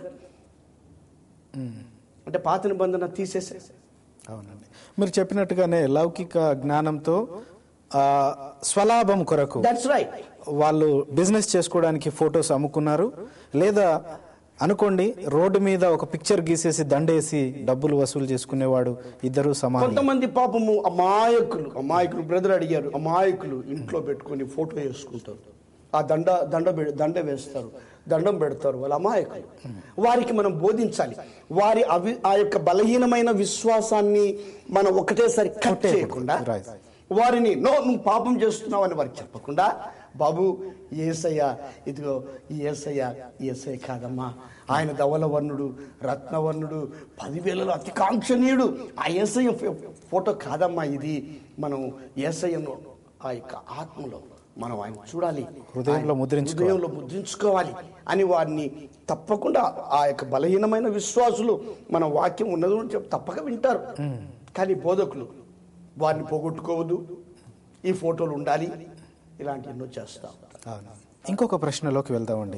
అంటే పాత నిబంధన తీసేసే అవునండి మీరు చెప్పినట్టుగానే లౌకిక జ్ఞానంతో ఆ, స్వలాభం కొరకు దట్స్ రైట్ వాళ్ళు బిజినెస్ చేసుకోవడానికి ఫొటోస్ అమ్ముకున్నారు లేదా అనుకోండి రోడ్డు మీద ఒక పిక్చర్ గీసేసి దండేసి డబ్బులు వసూలు చేసుకునేవాడు ఇద్దరు సమానం కొంతమంది పాపము అమాయకులు అమాయకులు బ్రదర్ అడిగారు అమాయకులు ఇంట్లో పెట్టుకొని ఫోటో వేసుకుంటారు ఆ దండ దండ పె- దండ వేస్తారు దండం పెడతారు వాళ్ళ అమాయకులు వారికి మనం బోధించాలి వారి అవి ఆ యొక్క బలహీనమైన విశ్వాసాన్ని మనం ఒకటేసారి కట్ చేయకుండా Right. వారిని నో నువ్వు పాపం చేస్తున్నావు అని వారికి చెప్పకుండా బాబు ఏసయ్య ఇదిగో ఈ ఏసయ్య ఈ ఏసయ్య కాదమ్మా ఆయన ధవలవర్ణుడు రత్నవర్ణుడు పదివేలలో అతి కాంక్షణీయుడు ఆ ఏసయ్య ఫో- ఫోటో కాదమ్మా ఇది మనం ఏసయ్యను ఆ యొక్క ఆత్మలో మనం ఆయన చూడాలి హృదయంలో ఆయన ముద్రించుకోవాలి. హృదయంలో ముద్రించుకోవాలి అని వారిని తప్పకుండా ఆ యొక్క బలహీనమైన విశ్వాసులు మన వాక్యం ఉన్నది అని చెప్పి తప్పక వింటారు కానీ బోధకులు వారిని పోగొట్టుకోవద్దు ఈ ఫోటోలు ఉండాలి ఇలాంటి ఎన్నో చేస్తాం అవును. ఇంకొక ప్రశ్నలోకి వెళ్దామండి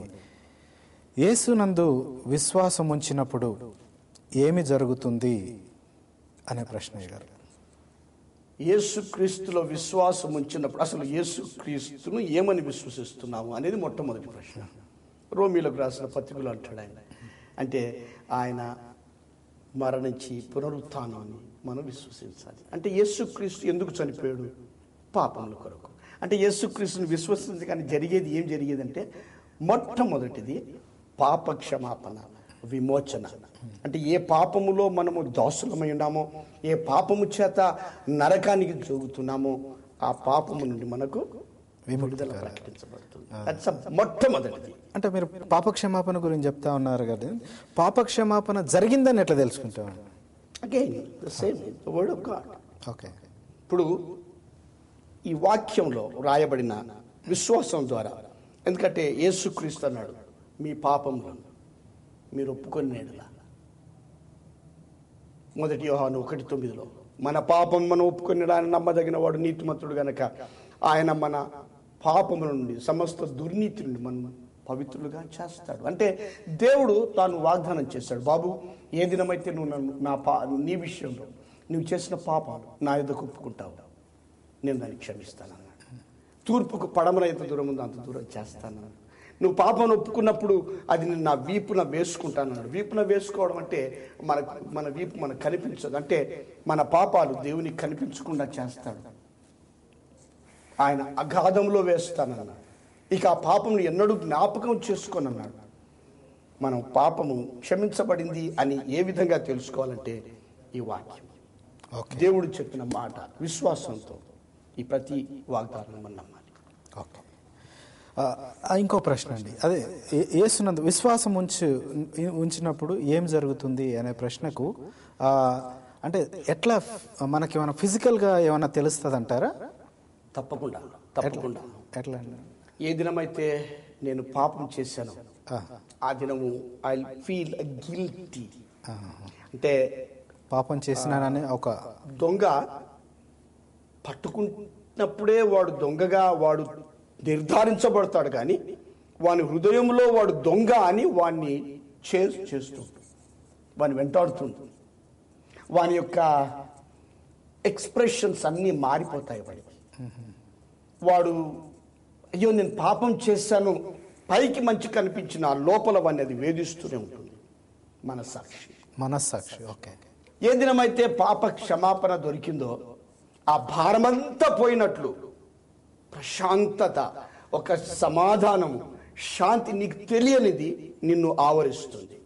యేసునందు విశ్వాసం ఉంచినప్పుడు ఏమి జరుగుతుంది అనే ప్రశ్న గారు యేసుక్రీస్తులో విశ్వాసం ఉంచినప్పుడు అసలు యేసుక్రీస్తును ఏమని విశ్వసిస్తున్నాము అనేది మొట్టమొదటి ప్రశ్న రోమిలకు రాసిన పత్రికలు అంటాడు ఆయన అంటే ఆయన మరణించి పునరుత్థానం అని మనం విశ్వసించాలి అంటే యేసుక్రీస్తు ఎందుకు చనిపోయాడు పాపముల కొరకు అంటే యేసుక్రీస్తుని విశ్వసించగానే జరిగేది ఏం జరిగేదంటే మొట్టమొదటిది పాప క్షమాపణ విమోచన అంటే ఏ పాపములో మనము దాసులమై ఉన్నామో ఏ పాపము చేత నరకానికి జోగుతున్నామో ఆ పాపము నుండి మనకు విడుదల ప్రకటించబడుతుంది That's a మొట్టమొదటిది అంటే మీరు పాపక్షమాపణ గురించి చెప్తా ఉన్నారు కదా పాపక్షమాపణ జరిగిందని ఎట్లా తెలుసుకుంటాం again the same the word of God okay ఇప్పుడు ఈ వాక్యంలో రాయబడిన విశ్వాసం ద్వారా ఎందుకంటే యేసుక్రీస్తు అన్నాడు మీ పాపములను మీరు ఒప్పుకొని నేడలా మొదటి యోహాను ఒకటి తొమ్మిదిలో మన పాపం మనం ఒప్పుకొని ఆయన నమ్మదగిన వాడు నీతిమంతుడు గనక ఆయన మన పాపముల నుండి సమస్త దుర్నీతి నుండి మనం పవిత్రులుగా చేస్తాడు అంటే దేవుడు తాను వాగ్దానం చేశాడు బాబు ఏ దినమైతే నువ్వు నన్ను నా పా నీ విషయంలో నువ్వు చేసిన పాపాలు నా ఎదుకు ఒప్పుకుంటావు నేను దాన్ని క్షమిస్తానన్నాడు తూర్పుకు పడమర ఎంత దూరం ఉందో అంత దూరం చేస్తానన్నాడు నువ్వు పాపను ఒప్పుకున్నప్పుడు అది నేను నా వీపున వేసుకుంటానన్నాడు వీపున వేసుకోవడం అంటే మన మన వీపు మనకు కనిపించదు అంటే మన పాపాలు దేవునికి కనిపించకుండా చేస్తాడు ఆయన అగాధంలో వేస్తానన్నాడు ఇక ఆ పాపమును ఎన్నడూ జ్ఞాపకం చేసుకోనన్నాడు మనం పాపము క్షమించబడింది అని ఏ విధంగా తెలుసుకోవాలంటే ఈ వాక్యం ఓకే దేవుడు చెప్పిన మాట విశ్వాసంతో ఈ ప్రతి వాగ్దానం మనం నమ్మాలి ఓకే ఆ, ఆ, ఇంకో ప్రశ్న అండి అదే ఏ- యేసునందు విశ్వాసం ఉంచు ఉంచినప్పుడు ఏం జరుగుతుంది అనే ప్రశ్నకు ఆ, అంటే ఎట్లా మనకి ఏమైనా ఫిజికల్గా ఏమైనా తెలుస్తుంది అంటారా తప్పకుండా తప్పకుండా ఎట్లా అండి ఏ దినమైతే నేను పాపం చేశాను ఆ, ఆ దినము ఐ ఫీల్ గిల్టీ ఆ, అంటే పాపం చేసినానని ఒక దొంగ పట్టుకున్నప్పుడే వాడు దొంగగా వాడు నిర్ధారించబడతాడు కానీ వాని హృదయంలో వాడు దొంగ అని వాణ్ణి చే చేస్తుంది వాని వెంటాడుతుంది వాని యొక్క ఎక్స్ప్రెషన్స్ అన్నీ మారిపోతాయి వాడికి వాడు అయ్యో నేను పాపం చేశాను పైకి మంచి కనిపించిన ఆ లోపల వాడిని అది వేధిస్తూనే ఉంటుంది మన సాక్షి మనస్సాక్షి ఓకే ఏ దినమైతే పాప క్షమాపణ దొరికిందో ఆ భారమంతా పోయినట్లు ప్రశాంతత ఒక సమాధానం శాంతి నీకు తెలియనిది నిన్ను ఆవరిస్తుంది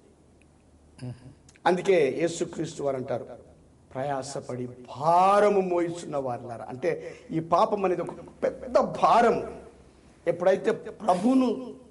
అందుకే యేసుక్రీస్తు వారు అంటారు ప్రయాసపడి భారము మోయిస్తున్న వారులారా అంటే ఈ పాపం అనేది ఒక పెద్ద భారం ఎప్పుడైతే ప్రభును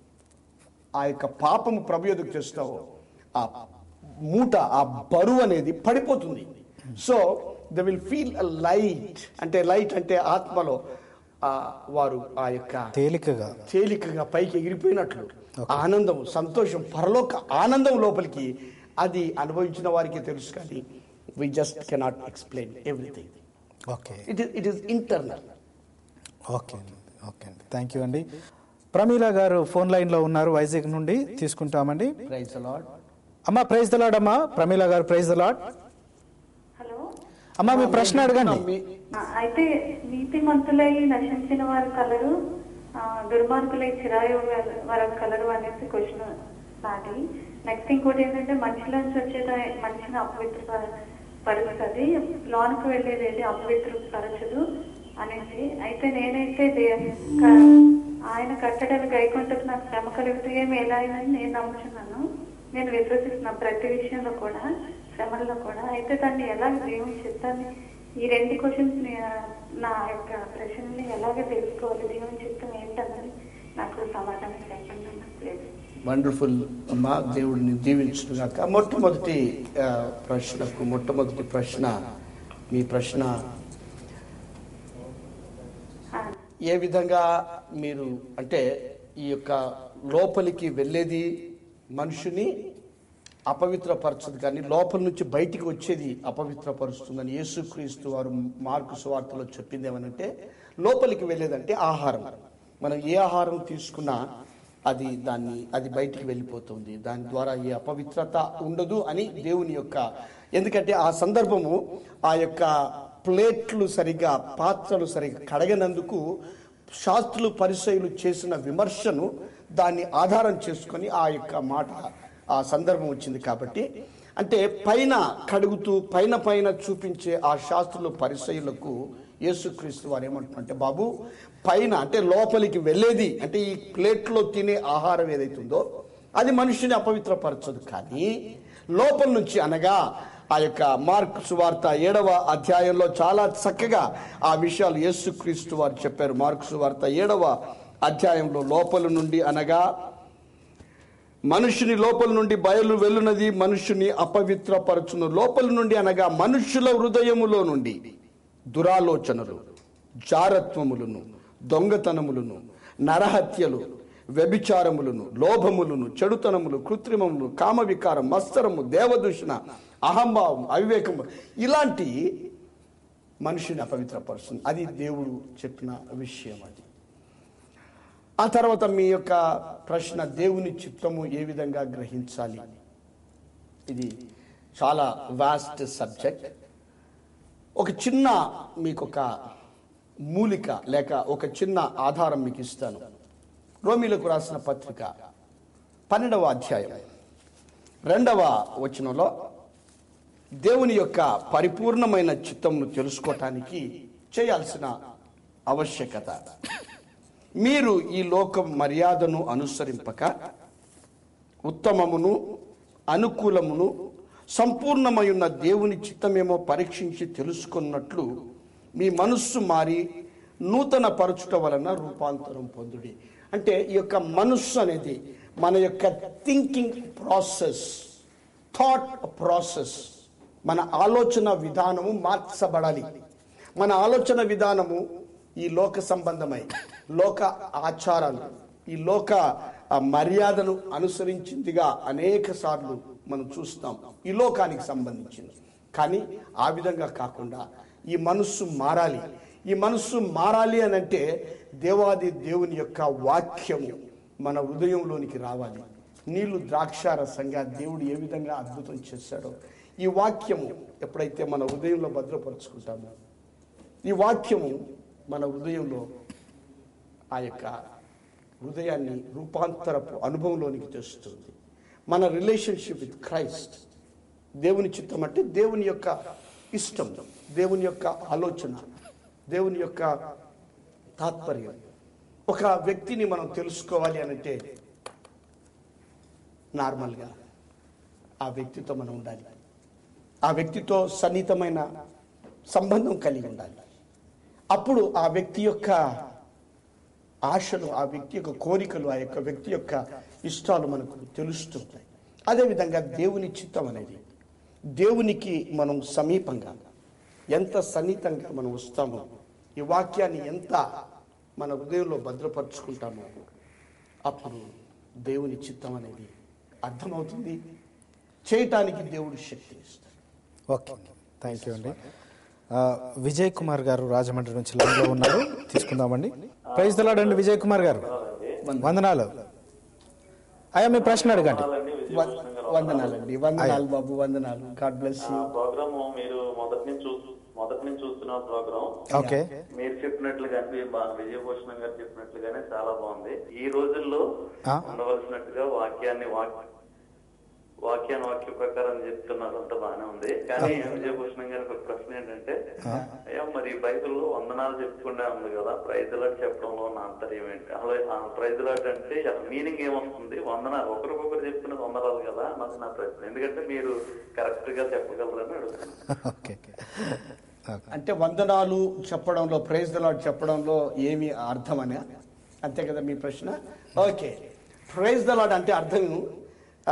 ఆ యొక్క పాపము ప్రభు ఎదుగు చేస్తావో ఆ మూట ఆ బరువు అనేది పడిపోతుంది so the will feel a light అంటే లైట్ అంటే ఆత్మలో ఆ వారు ఆ యొక్క తేలికగా తేలికగా పైకి ఎగిరిపోయినట్లు ఆనందం సంతోషం పరలోక ఆనందం లోపలికి అది అనుభవించిన వారికి తెలుసు కానీ we just cannot explain everything okay it is it is internal okay అండి ఓకే అండి థ్యాంక్ యూ అండి ప్రమీల గారు ఫోన్ లైన్లో ఉన్నారు వైజాగ్ నుండి తీసుకుంటామండి ప్రైజ్ అలాడ్ అమ్మా ప్రైజ్ దలాడ్ అమ్మా ప్రమీల గారు ప్రైజ్ దలాడ్ హలో అమ్మా మీ ప్రశ్న అడగండి ఆ, అయితే నీతిమంతులై నశించిన వారి కలరు ఆ, దుర్మార్గులై చిరాయు వారి- వారి కలరు అనేసి క్వశ్చన్ నాది నెక్స్ట్ ఇంకోటి ఏంటంటే మనిషిలోంచి వచ్చేది మనిషిని అపవిత్ర పరుస్తుంది లోనికి వెళ్ళేది ఏది అపవిత్ర పరచదు అనేసి అయితే నేనైతే దే- క- ఆయన కట్టడాలు గైకొంటకు నాకు శ్రమ కలిగితే ఏమి ఎలా అయిందని నేను నమ్ముచున్నాను నేను విశ్వసిస్తున్నాను ప్రతి విషయంలో కూడా శ్రమల్లో కూడా అయితే దాన్ని ఎలా దేవుని చిత్తాన్ని ఈ రెండు క్వశ్చన్స్ నా యొక్క ప్రశ్నల్ని ఎలాగ తెలుసుకోవాలి దేవుని చిత్తం ఏంటన్నది నాకు సమాధానం చెప్పండి అన్న ప్లీజ్ వండర్ఫుల్ అమ్మా దేవుడిని దీవించుగాక మొట్టమొదటి ఆ, ప్రశ్నకు మొట్టమొదటి ప్రశ్న మీ ప్రశ్న ఆ, ఏ విధంగా మీరు అంటే ఈ యొక్క లోపలికి వెళ్ళేది మనుషుని అపవిత్రపరచదు కానీ లోపల నుంచి బయటికి వచ్చేది అపవిత్రపరుస్తుందని యేసుక్రీస్తు వారు మార్కు సువార్తలో చెప్పింది ఏమనంటే లోపలికి వెళ్ళేదంటే ఆహారం మనం ఏ ఆహారం తీసుకున్నా అది దాన్ని అది బయటికి వెళ్ళిపోతుంది దాని ద్వారా ఏ అపవిత్రత ఉండదు అని దేవుని యొక్క ఎందుకంటే ఆ సందర్భము ఆ యొక్క ప్లేట్లు సరిగా పాత్రలు సరిగా కడగనందుకు శాస్త్రులు పరిచయులు చేసిన విమర్శను దాన్ని ఆధారం చేసుకొని ఆ యొక్క మాట ఆ సందర్భం వచ్చింది కాబట్టి అంటే పైన కడుగుతూ పైన పైన చూపించే ఆ శాస్త్రులు పరిచయులకు యేసుక్రీస్తు వారు ఏమంటున్నారంటే బాబు పైన అంటే లోపలికి వెళ్ళేది అంటే ఈ ప్లేట్లో తినే ఆహారం ఏదైతుందో అది మనుషుని అపవిత్రపరచదు కానీ లోపల నుంచి అనగా ఆ యొక్క మార్క్ సువార్త ఏడవ అధ్యాయంలో చాలా చక్కగా ఆ విషయాలు యేసుక్రీస్తు వారు చెప్పారు మార్క్ సువార్త ఏడవ అధ్యాయంలో లోపల నుండి అనగా మనుషుని లోపల నుండి బయలు వెళ్ళునది మనుషుని అపవిత్రపరచును లోపల నుండి అనగా మనుషుల హృదయములో నుండి దురాలోచనలు జారత్వములను దొంగతనములను నరహత్యలు వ్యభిచారములను లోభములను చెడుతనములు కృత్రిమములు కామవికారం మత్సరము దేవదూషణ అహంభావం అవివేకము ఇలాంటి మనిషిని అపవిత్రపరుస్తుంది అది దేవుడు చెప్పిన విషయం అది ఆ తర్వాత మీ యొక్క ప్రశ్న దేవుని చిత్తము ఏ విధంగా గ్రహించాలి ఇది చాలా వాస్ట్ సబ్జెక్ట్ ఒక చిన్న మీకు ఒక మూలిక లేక ఒక చిన్న ఆధారం మీకు ఇస్తాను రోమిలకు రాసిన పత్రిక పన్నెండవ అధ్యాయం రెండవ వచనంలో దేవుని యొక్క పరిపూర్ణమైన చిత్తమును తెలుసుకోవటానికి చేయాల్సిన ఆవశ్యకత మీరు ఈ లోకం మర్యాదను అనుసరింపక ఉత్తమమును అనుకూలమును సంపూర్ణమై ఉన్న దేవుని చిత్తమేమో పరీక్షించి తెలుసుకున్నట్లు మీ మనస్సు మారి నూతన పరచుట వలన రూపాంతరం పొందుడి అంటే ఈ యొక్క మనస్సు అనేది మన యొక్క థింకింగ్ ప్రాసెస్ థాట్ ప్రాసెస్ మన ఆలోచన విధానము మార్చబడాలి మన ఆలోచన విధానము ఈ లోక సంబంధమై లోక ఆచారాలు ఈ లోక ఆ, మర్యాదను అనుసరించిందిగా అనేక సార్లు మనం చూస్తాం ఈ లోకానికి సంబంధించింది కానీ ఆ విధంగా కాకుండా ఈ మనస్సు మారాలి ఈ మనస్సు మారాలి అని అంటే దేవాది దేవుని యొక్క వాక్యము మన హృదయంలోనికి రావాలి నీళ్లు ద్రాక్షారసంగా దేవుడు ఏ విధంగా అద్భుతం చేశాడో ఈ వాక్యము ఎప్పుడైతే మన హృదయంలో భద్రపరుచుకుంటామో ఈ వాక్యము మన హృదయంలో ఆ యొక్క హృదయాన్ని రూపాంతరపు అనుభవంలోనికి తెస్తుంది మన రిలేషన్షిప్ విత్ క్రైస్ట్ దేవుని చిత్తం అంటే దేవుని యొక్క ఇష్టం దేవుని యొక్క ఆలోచన దేవుని యొక్క తాత్పర్యం ఒక వ్యక్తిని మనం తెలుసుకోవాలి అని అంటే నార్మల్గా ఆ వ్యక్తితో మనం ఉండాలి ఆ వ్యక్తితో సన్నిహితమైన సంబంధం కలిగి ఉండాలి అప్పుడు ఆ వ్యక్తి యొక్క ఆశలు ఆ వ్యక్తి యొక్క కోరికలు ఆ యొక్క వ్యక్తి యొక్క ఇష్టాలు మనకు తెలుస్తుంటాయి అదేవిధంగా దేవుని చిత్తం అనేది దేవునికి మనం సమీపంగా ఎంత సన్నిహితంగా మనం వస్తామో ఈ వాక్యాన్ని ఎంత మన హృదయంలో భద్రపరుచుకుంటామో అప్పుడు దేవుని చిత్తం అనేది అర్థమవుతుంది చేయటానికి దేవుడు శక్తి ఇస్తాడు ఓకే థ్యాంక్ యూ అండి ఆ, విజయ్ కుమార్ గారు రాజమండ్రి నుంచి లైన్లో ఉన్నారు తీసుకుందామండి ప్రైజ్ దలాడండి విజయ్ కుమార్ గారు వందనాలు అయ్యా మీ ప్రశ్న అడగండి వ- వందనాలండి వందనాలు బాబు వందనాలు గాడ్ బ్లెస్ యూ ప్రోగ్రామ్ మీరు మొదటి నుంచి చూ మొదటి నుంచి చూస్తున్న ప్రోగ్రామ్ ఓకే మీరు చెప్పినట్లుగానే బా- విజయభూషణం గారు చెప్పినట్లుగానే చాలా బాగుంది ఈ రోజుల్లో ఆ? ఉండవలసినట్టుగా వాక్యాన్ని వాక్ వాక్యాన్ని వాక్య ప్రకారం చెప్తున్నారు అంత బాగానే ఉంది కానీ విజయభూషణం గారికి ఒక ప్రశ్న ఏంటంటే అయ్యా మరి బైబిల్లో వందనాలు చెప్పుకుంటే ఉంది కదా ప్రైజులాట్ చెప్పడంలో నా అంతర్యం ఏంటి అలా ప్రైజులాట్ అంటే మీనింగ్ ఏమొస్తుంది వందనాలు ఒకరికొకరు చెప్తున్నది వందనాలు కదా నాకు నా ప్రశ్న ఎందుకంటే మీరు కరెక్ట్ గా చెప్పగలరని అడుగుతున్నాను ఓకే ఓకే అంటే వందనాలు చెప్పడంలో ప్రైజ్ దలాడ్ చెప్పడంలో ఏమి అర్థమనే అంతే కదా మీ ప్రశ్న ఓకే ప్రైజ్ దలాడ్ అంటే అర్థం ఆ,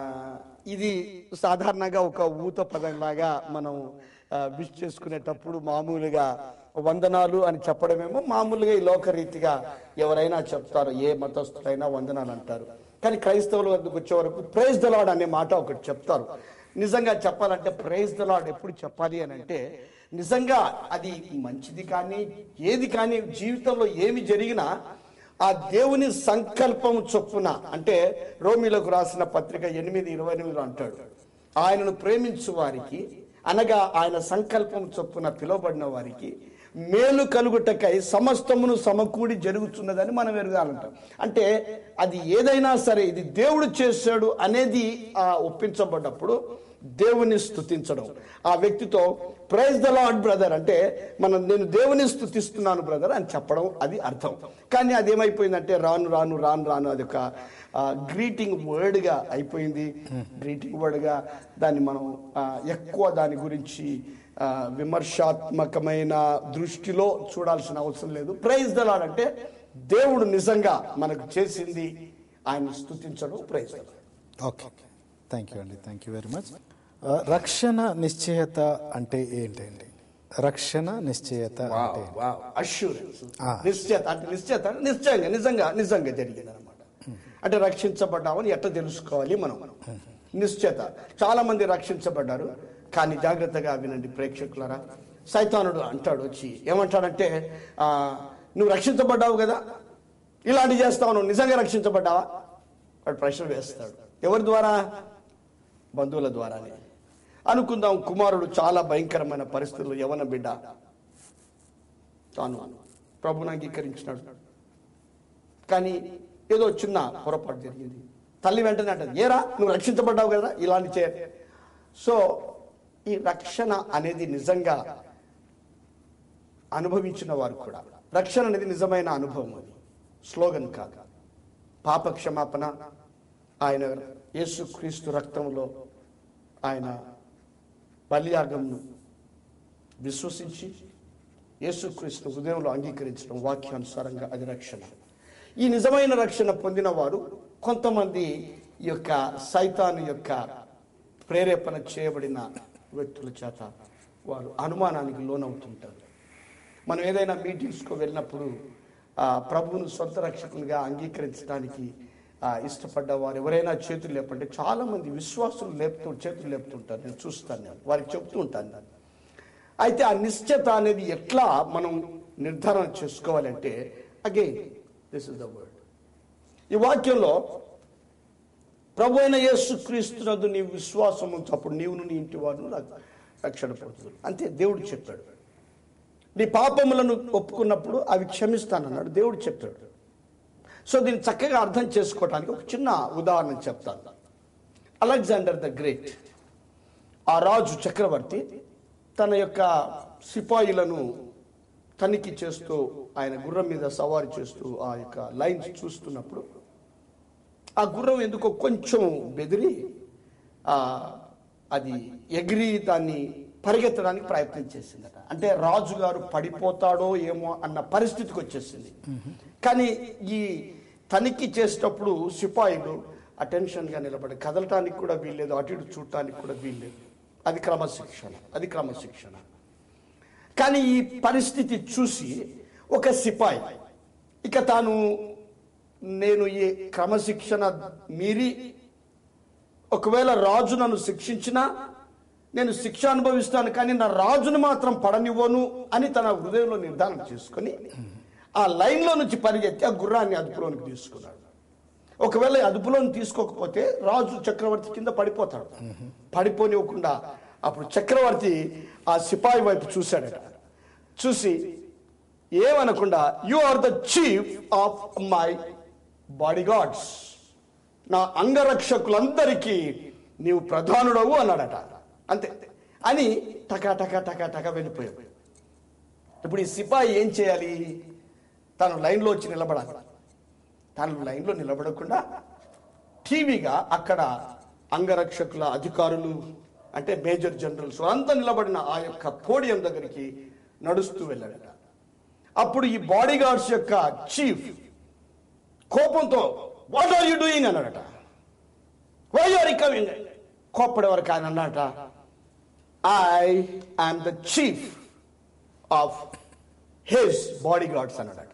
ఇది సాధారణంగా ఒక ఊత పదంలాగా మనం విష్ చేసుకునేటప్పుడు మామూలుగా వందనాలు అని చెప్పడమేమో మామూలుగా ఈ లోకరీతిగా ఎవరైనా చెప్తారు ఏ మతస్థులైనా వందనాలు అంటారు కానీ క్రైస్తవుల వద్దకు వచ్చే వరకు ప్రైజ్ దలాడ్ అనే మాట ఒకటి చెప్తారు నిజంగా చెప్పాలంటే ప్రైజ్ ద లాడ్ ఎప్పుడు చెప్పాలి అని అంటే నిజంగా అది మంచిది కానీ ఏది కానీ జీవితంలో ఏమి జరిగినా ఆ దేవుని సంకల్పం చొప్పున అంటే రోమిలకు రాసిన పత్రిక ఎనిమిది ఇరవై ఎనిమిదిలో అంటాడు ఆయనను ప్రేమించు వారికి అనగా ఆయన సంకల్పం చొప్పున పిలువబడిన వారికి మేలు కలుగుటకై సమస్తమును సమకూడి జరుగుతున్నదని మనం ఎరగాలంటాం అంటే అది ఏదైనా సరే ఇది దేవుడు చేశాడు అనేది ఆ ఒప్పించబడ్డప్పుడు దేవుని స్తుతించడం ఆ వ్యక్తితో ప్రైజ్ ద లాడ్ బ్రదర్ అంటే మనం నేను దేవుని స్తుతిస్తున్నాను బ్రదర్ అని చెప్పడం అది అర్థం కానీ అది ఏమైపోయిందంటే రాను రాను రాను రాను అది ఒక గ్రీటింగ్ వర్డ్గా అయిపోయింది గ్రీటింగ్ వర్డ్గా దాన్ని మనం ఆ, ఎక్కువ దాని గురించి ఆ, విమర్శాత్మకమైన దృష్టిలో చూడాల్సిన అవసరం లేదు ప్రైజ్ ద లాడ్ అంటే దేవుడు నిజంగా మనకు చేసింది ఆయన స్తుతించడం praise the Lord okay thank you అండి థ్యాంక్ యూ వెరీ మచ్ రక్షణ నిశ్చయత అంటే ఏంటండి రక్షణ నిశ్చయత అంటే ఏంటి? అష్యూరెన్స్ ఆ. నిశ్చయత అంటే నిశ్చయత అంటే నిశ్చయంగా నిజంగా నిజంగా జరిగింది అనమాట అంటే రక్షించబడ్డామని ఎట్లా తెలుసుకోవాలి మనం నిశ్చయత చాలా మంది రక్షించబడ్డారు కానీ జాగ్రత్తగా వినండి ప్రేక్షకులరా సైతానుడు అంటాడు వచ్చి ఏమంటాడంటే ఆ, నువ్వు రక్షించబడ్డావు కదా ఇలాంటి చేస్తావు నువ్వు నిజంగా రక్షించబడ్డావా వాడు ప్రశ్న వేస్తాడు ఎవరి ద్వారా బంధువుల ద్వారానే అనుకుందాం కుమారుడు చాలా భయంకరమైన పరిస్థితుల్లో యవన బిడ్డ తాను ప్రభుని అంగీకరించినాడు కానీ ఏదో చిన్న పొరపాటు జరిగింది తల్లి వెంటనే అంటది ఏరా నువ్వు రక్షించబడ్డావు కదా ఇలాంటి చే సో ఈ రక్షణ అనేది నిజంగా అనుభవించిన వారు కూడా రక్షణ అనేది నిజమైన అనుభవం అది స్లోగన్ కాదు పాప క్షమాపణ ఆయన యేసుక్రీస్తు రక్తంలో ఆయన బలియాగంను విశ్వసించి యేసుక్రీస్తు హృదయంలో అంగీకరించడం వాక్యానుసారంగా అది రక్షణ ఈ నిజమైన రక్షణ పొందిన వారు కొంతమంది ఈ యొక్క సైతాను యొక్క ప్రేరేపణ చేయబడిన వ్యక్తుల చేత వారు అనుమానానికి లోనవుతుంటారు మనం ఏదైనా మీటింగ్స్కు వెళ్ళినప్పుడు ఆ, ప్రభువును సొంత రక్షకునిగా అంగీకరించడానికి ఆ, ఇష్టపడ్డ వారు ఎవరైనా చేతులు లేపంటే చాలా మంది విశ్వాసులు లేపుతూ చేతులు లేపుతుంటారు నేను చూస్తాను నేను వారికి చెప్తూ ఉంటాను నేను అయితే ఆ నిశ్చయత అనేది ఎట్లా మనం నిర్ధారణ చేసుకోవాలంటే again this is the word ఈ వాక్యంలో ప్రభు అయిన యేసు క్రీస్తునందు నీ విశ్వాసం ఉంచు అప్పుడు నీవును నీ ఇంటి వారును ర- రక్షణ పొందుతారు అంతే దేవుడు చెప్పాడు నీ పాపములను ఒప్పుకున్నప్పుడు అవి క్షమిస్తానన్నాడు దేవుడు చెప్పాడు సో దీన్ని చక్కగా అర్థం చేసుకోవడానికి ఒక చిన్న ఉదాహరణ చెప్తాను అలెగ్జాండర్ ద గ్రేట్ ఆ రాజు చక్రవర్తి తన యొక్క సిపాయిలను తనిఖీ చేస్తూ ఆయన గుర్రం మీద సవారి చేస్తూ ఆ యొక్క లైన్స్ చూస్తున్నప్పుడు ఆ గుర్రం ఎందుకో కొంచెం బెదిరి ఆ, అది ఎగిరి దాన్ని పరిగెత్తడానికి ప్రయత్నం చేసిందట అంటే రాజుగారు పడిపోతాడో ఏమో అన్న పరిస్థితికి వచ్చేసింది కానీ ఈ తనిఖీ చేసేటప్పుడు సిపాయిలు అటెన్షన్గా నిలబడి కదలటానికి కూడా వీల్లేదు అటు ఇటు చూడటానికి కూడా వీల్లేదు అది క్రమశిక్షణ అది క్రమశిక్షణ కానీ ఈ పరిస్థితి చూసి ఒక సిపాయి ఇక తాను నేను ఈ క్రమశిక్షణ మీరి ఒకవేళ రాజు నన్ను శిక్షించినా నేను శిక్ష అనుభవిస్తాను కానీ నా రాజును మాత్రం పడనివ్వను అని తన హృదయంలో నిర్ధారణ చేసుకొని ఆ లైన్లో నుంచి పరిగెత్తి ఆ గుర్రాన్ని అదుపులోనికి తీసుకున్నాడు ఒకవేళ అదుపులోని తీసుకోకపోతే రాజు చక్రవర్తి కింద పడిపోతాడు పడిపోనివ్వకుండా అప్పుడు చక్రవర్తి ఆ సిపాయి వైపు చూశాడట చూసి ఏమనకుండా you are the chief of my bodyguards నా అంగరక్షకులందరికీ నీవు ప్రధానుడవు అన్నాడట అంతే అని టకా టకా టకా టకా వెళ్ళిపోయాడు ఇప్పుడు ఈ సిపాయి ఏం చేయాలి తను లైన్లో వచ్చి నిలబడాలి తను లైన్లో నిలబడకుండా టీవీగా అక్కడ అంగరక్షకుల అధికారులు అంటే మేజర్ జనరల్స్ అంతా నిలబడిన ఆ యొక్క పోడియం దగ్గరికి నడుస్తూ వెళ్ళాడట అప్పుడు ఈ బాడీ గార్డ్స్ యొక్క చీఫ్ కోపంతో వాట్ ఆర్ యూ డూయింగ్ అన్నాడట వై ఆర్ కమింగ్ కోప్పడే వరకు ఆయన అన్నట I am the chief of his bodyguards అన్నాడట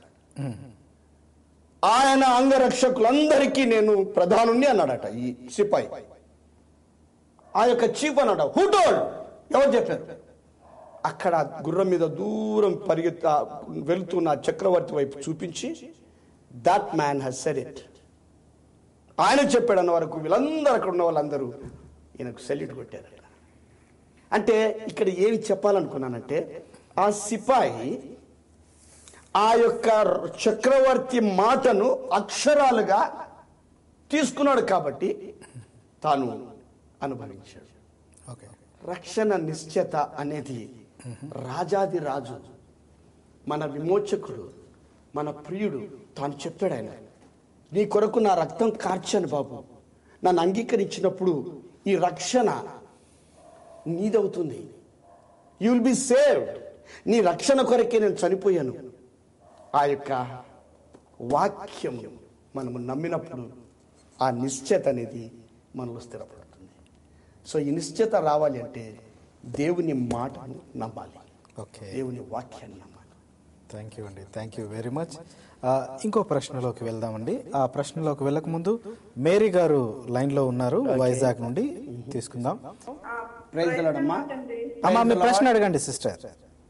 ఆయన అంగరక్షకులందరికీ నేను ప్రధానుణ్ణి అన్నాడట ఈ సిపాయి ఆ యొక్క చీఫ్ అన్నాడు హూ టోల్డ్ ఎవరు చెప్పారు అక్కడ గుర్రం మీద దూరం పరిగెత్త వెళుతున్న చక్రవర్తి వైపు చూపించి that man he's said it ఆయన చెప్పాడు అన్న వరకు వీళ్ళందరూ అక్కడ ఉన్న వాళ్ళందరూ ఈయనకు సెల్యూట్ కొట్టారు అంటే ఇక్కడ ఏమి చెప్పాలనుకున్నానంటే ఆ సిపాయి ఆ యొక్క చక్రవర్తి మాటను అక్షరాలుగా తీసుకున్నాడు కాబట్టి తాను అనుభవించాడు ఓకే రక్షణ నిశ్చయత అనేది రాజాది రాజు మన విమోచకుడు మన ప్రియుడు తాను చెప్పాడు ఆయన నీ కొరకు నా రక్తం కార్చాను బాబు నన్ను అంగీకరించినప్పుడు ఈ రక్షణ నీదవుతుంది యు విల్ బి సేవ్డ్ నీ రక్షణ కొరకే నేను చనిపోయాను ఆ యొక్క వాక్యం మనము నమ్మినప్పుడు ఆ నిశ్చయత అనేది మనలో స్థిరపడుతుంది సో ఈ నిశ్చయత రావాలి అంటే దేవుని మాటను నమ్మాలి ఓకే దేవుని వాక్యాన్ని నమ్మాలి థ్యాంక్ యూ అండి థ్యాంక్ యూ వెరీ మచ్ ఆ, ఇంకో ప్రశ్నలోకి వెళ్దామండి ఆ ప్రశ్నలోకి వెళ్ళక ముందు మేరీ గారు లైన్ లో ఉన్నారు వైజాగ్ నుండి తీసుకుందాం ప్రైజ్ లాడమ్మా అమ్మా మీ ప్రశ్న అడగండి సిస్టర్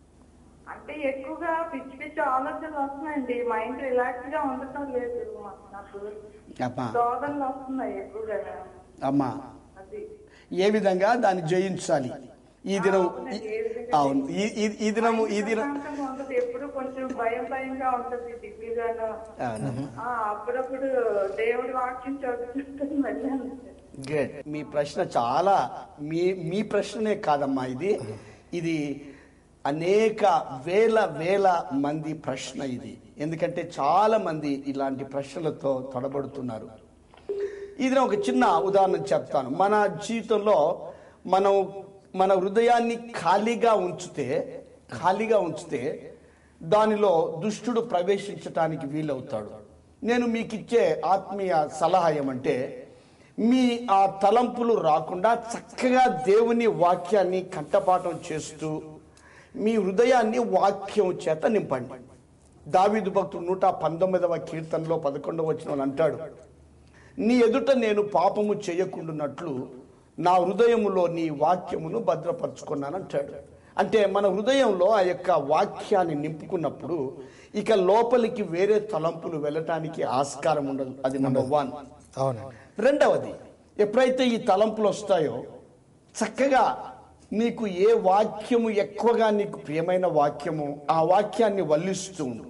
అంటే ఎక్కువగా పిచ్చి పిచ్చి ఆలోచనలు వస్తున్నాయండి మైండ్ రిలాక్స్ గా ఉండటం లేదు మా- నాకు అమ్మా శోధనలు వస్తున్నాయి ఎక్కువగా అమ్మా అది ఏ విధంగా దాన్ని జయించాలి ఈ దినం ఈ- అవును ఈ- ఈ- ఈ దినము ఈ దినం ప్రశాంతంగా ఉంటది ఎప్పుడు కొంచెం భయం భయంగా ఉంటది దిగ్గుగాను అవును. ఆ, అప్పుడప్పుడు దేవుడి వాక్యం చదువుతుంటుంది మళ్ళీ గ్రేట్ మీ ప్రశ్న చాలా మీ మీ ప్రశ్ననే కాదమ్మా ఇది ఇది అనేక వేల వేల మంది ప్రశ్న ఇది ఎందుకంటే చాలా మంది ఇలాంటి ప్రశ్నలతో తడబడుతున్నారు ఇది నేను ఒక చిన్న ఉదాహరణ చెప్తాను మన జీవితంలో మనం మన హృదయాన్ని ఖాళీగా ఉంచితే ఖాళీగా ఉంచితే దానిలో దుష్టుడు ప్రవేశించటానికి వీలవుతాడు నేను మీకు ఇచ్చే ఆత్మీయ సలహా ఏమంటే మీ ఆ తలంపులు రాకుండా చక్కగా దేవుని వాక్యాన్ని కంఠపాఠం చేస్తూ మీ హృదయాన్ని వాక్యం చేత నింపండి దావీదు భక్తుడు నూట పంతొమ్మిదవ కీర్తనలో పదకొండవ వచ్చిన అంటాడు నీ ఎదుట నేను పాపము చేయకుండానట్లు నా హృదయములో నీ వాక్యమును భద్రపరుచుకున్నానంటాడు అంటే మన హృదయంలో ఆ యొక్క వాక్యాన్ని నింపుకున్నప్పుడు ఇక లోపలికి వేరే తలంపులు వెళ్ళటానికి ఆస్కారం ఉండదు అది నెంబర్ వన్ అవునండి రెండవది ఎప్పుడైతే ఈ తలంపులు వస్తాయో చక్కగా నీకు ఏ వాక్యము ఎక్కువగా నీకు ప్రియమైన వాక్యము ఆ వాక్యాన్ని వల్లిస్తూ ఉండు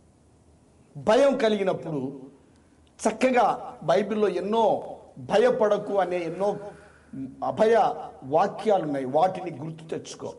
భయం కలిగినప్పుడు చక్కగా బైబిల్లో ఎన్నో భయపడకు అనే ఎన్నో అభయ వాక్యాలు ఉన్నాయి వాటిని గుర్తు తెచ్చుకో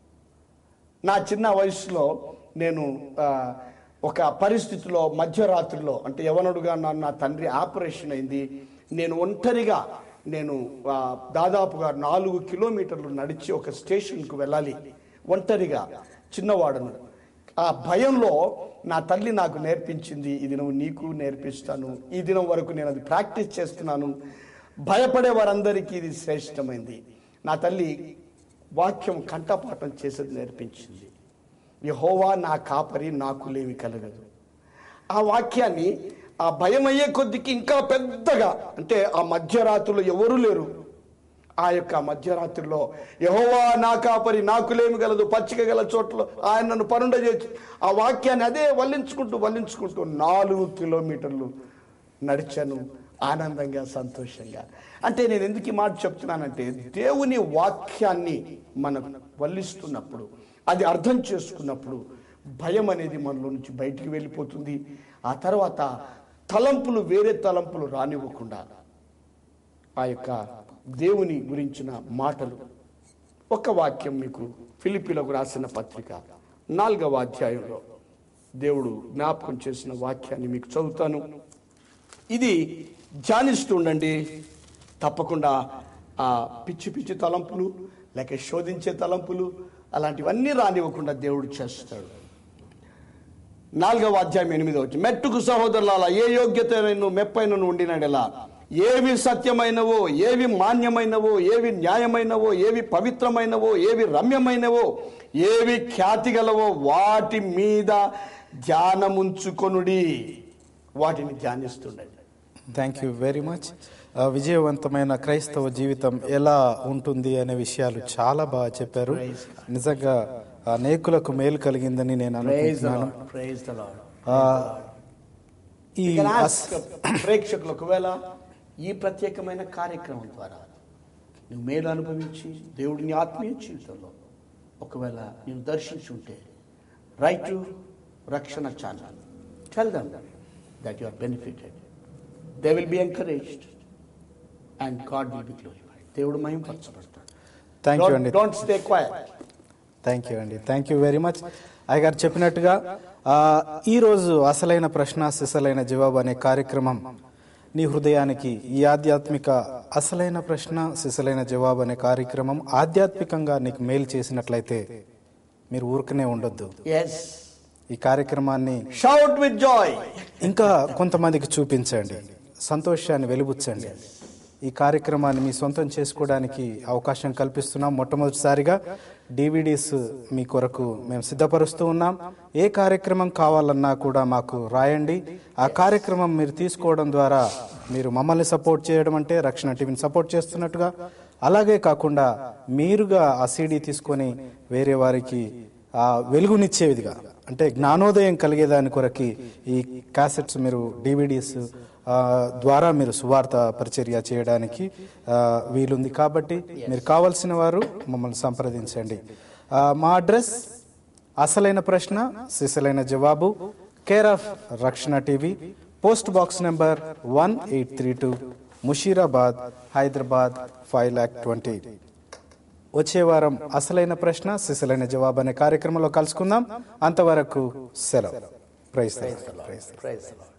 నా చిన్న వయసులో నేను ఆ, ఒక పరిస్థితిలో మధ్యరాత్రిలో అంటే యవనుడుగా నా నా తండ్రి ఆపరేషన్ అయింది నేను ఒంటరిగా నేను ఆ, దాదాపుగా నాలుగు కిలోమీటర్లు నడిచి ఒక స్టేషన్కు వెళ్ళాలి ఒంటరిగా చిన్నవాడను ఆ భయంలో నా తల్లి నాకు నేర్పించింది ఇది నువ్వు నీకు నేర్పిస్తాను ఈ దినం వరకు నేను అది ప్రాక్టీస్ చేస్తున్నాను భయపడే వారందరికీ ఇది శ్రేష్టమైంది నా తల్లి వాక్యం కంఠపాఠం చేసేది నేర్పించింది యహోవా నా కాపరి నాకు లేమి కలగదు ఆ వాక్యాన్ని ఆ భయం అయ్యే కొద్దికి ఇంకా పెద్దగా అంటే ఆ మధ్యరాత్రిలో ఎవరూ లేరు ఆ యొక్క మధ్యరాత్రిలో యహోవా నా కాపరి నాకు లేమి గలదు పచ్చిక గల చోట్ల ఆయన నన్ను పరుండ చేసి ఆ వాక్యాన్ని అదే వల్లించుకుంటూ వల్లించుకుంటూ నాలుగు కిలోమీటర్లు నడిచాను ఆనందంగా సంతోషంగా అంటే నేను ఎందుకు ఈ మాట చెప్తున్నానంటే దేవుని వాక్యాన్ని మనం వల్లిస్తున్నప్పుడు అది అర్థం చేసుకున్నప్పుడు భయం అనేది మనలో నుంచి బయటికి వెళ్ళిపోతుంది ఆ తర్వాత తలంపులు వేరే తలంపులు రానివ్వకుండా ఆ యొక్క దేవుని గురించిన మాటలు ఒక వాక్యం మీకు ఫిలిపిలకు రాసిన పత్రిక నాలుగవ అధ్యాయంలో దేవుడు జ్ఞాపకం చేసిన వాక్యాన్ని మీకు చదువుతాను ఇది ధ్యానిస్తూ ఉండండి తప్పకుండా ఆ పిచ్చి పిచ్చి తలంపులు లేక శోధించే తలంపులు అలాంటివన్నీ రానివ్వకుండా దేవుడు చేస్తాడు నాలుగవ అధ్యాయం ఎనిమిదో వచ్చి మెట్టుకు సహోదరుల ఏ యోగ్యత మెప్పైన ఉండినడెలా ఏవి సత్యమైనవో ఏవి మాన్యమైనవో ఏవి న్యాయమైనవో ఏవి పవిత్రమైనవో ఏవి రమ్యమైనవో ఏవి ఖ్యాతి గలవో వాటి మీద ధ్యానముంచుకొనుడి వాటిని ధ్యానిస్తుండండి థ్యాంక్ యూ వెరీ మచ్ విజయవంతమైన క్రైస్తవ జీవితం ఎలా ఉంటుంది అనే విషయాలు చాలా బాగా చెప్పారు నిజంగా అనేకులకు మేలు కలిగిందని నేను అనుకుంటున్నాను ప్రైజ్ ద లార్డ్ ఆ, ఈ You can అస్- ask ప్రేక్షకులు ఒకవేళ ఈ ప్రత్యేకమైన కార్యక్రమం ద్వారా నువ్వు మేలు అనుభవించి దేవుడిని ఆత్మీయ జీవితంలో ఒకవేళ నేను దర్శించుంటే write to Rakshana channel tell them that you are benefited they will be encouraged and God will be glorified దేవుడు మహింపరచబడతాడు థ్యాంక్ యూ అండి don't stay quiet thank you అండి థ్యాంక్ యూ వెరీ మచ్ అయ్యగారు చెప్పినట్టుగా ఆ, ఈ రోజు అసలైన ప్రశ్న సిసలైన జవాబు అనే కార్యక్రమం నీ హృదయానికి ఈ ఆధ్యాత్మిక అసలైన ప్రశ్న సిసలైన జవాబు అనే కార్యక్రమం ఆధ్యాత్మికంగా నీకు మేలు చేసినట్లయితే మీరు ఊరికనే ఉండొద్దు ఎస్ ఈ కార్యక్రమాన్ని షౌట్ విత్ జాయ్ ఇంకా కొంతమందికి చూపించండి సంతోషాన్ని వెలుబుచ్చండి ఈ కార్యక్రమాన్ని మీ సొంతం చేసుకోవడానికి అవకాశం కల్పిస్తున్నాం మొట్టమొదటిసారిగా డివిడీస్ మీ కొరకు మేము సిద్ధపరుస్తూ ఉన్నాం ఏ కార్యక్రమం కావాలన్నా కూడా మాకు రాయండి ఆ కార్యక్రమం మీరు తీసుకోవడం ద్వారా మీరు మమ్మల్ని సపోర్ట్ చేయడం అంటే రక్షణ టీవీని సపోర్ట్ చేస్తున్నట్టుగా అలాగే కాకుండా మీరుగా ఆ సీడీ తీసుకొని వేరే వారికి ఆ, వెలుగునిచ్చేవిదిగా అంటే జ్ఞానోదయం కలిగేదాని కొరకి ఈ క్యాసెట్స్ మీరు డివిడీస్ ద్వారా మీరు సువార్త పరిచర్య చేయడానికి ఆ, వీలుంది కాబట్టి మీరు కావలసిన వారు మమ్మల్ని సంప్రదించండి ఆ, మా అడ్రస్ అసలైన ప్రశ్న సిసలైన జవాబు care of Rakshana TV post box number one eight three two Musheerabad Hyderabad five lakh twenty వచ్చే వారం అసలైన ప్రశ్న సిసలైన జవాబు అనే కార్యక్రమంలో కలుసుకుందాం అంతవరకు సెలవు ప్రైస్ ప్రైస్ ప్రైజ్ లార్డ్.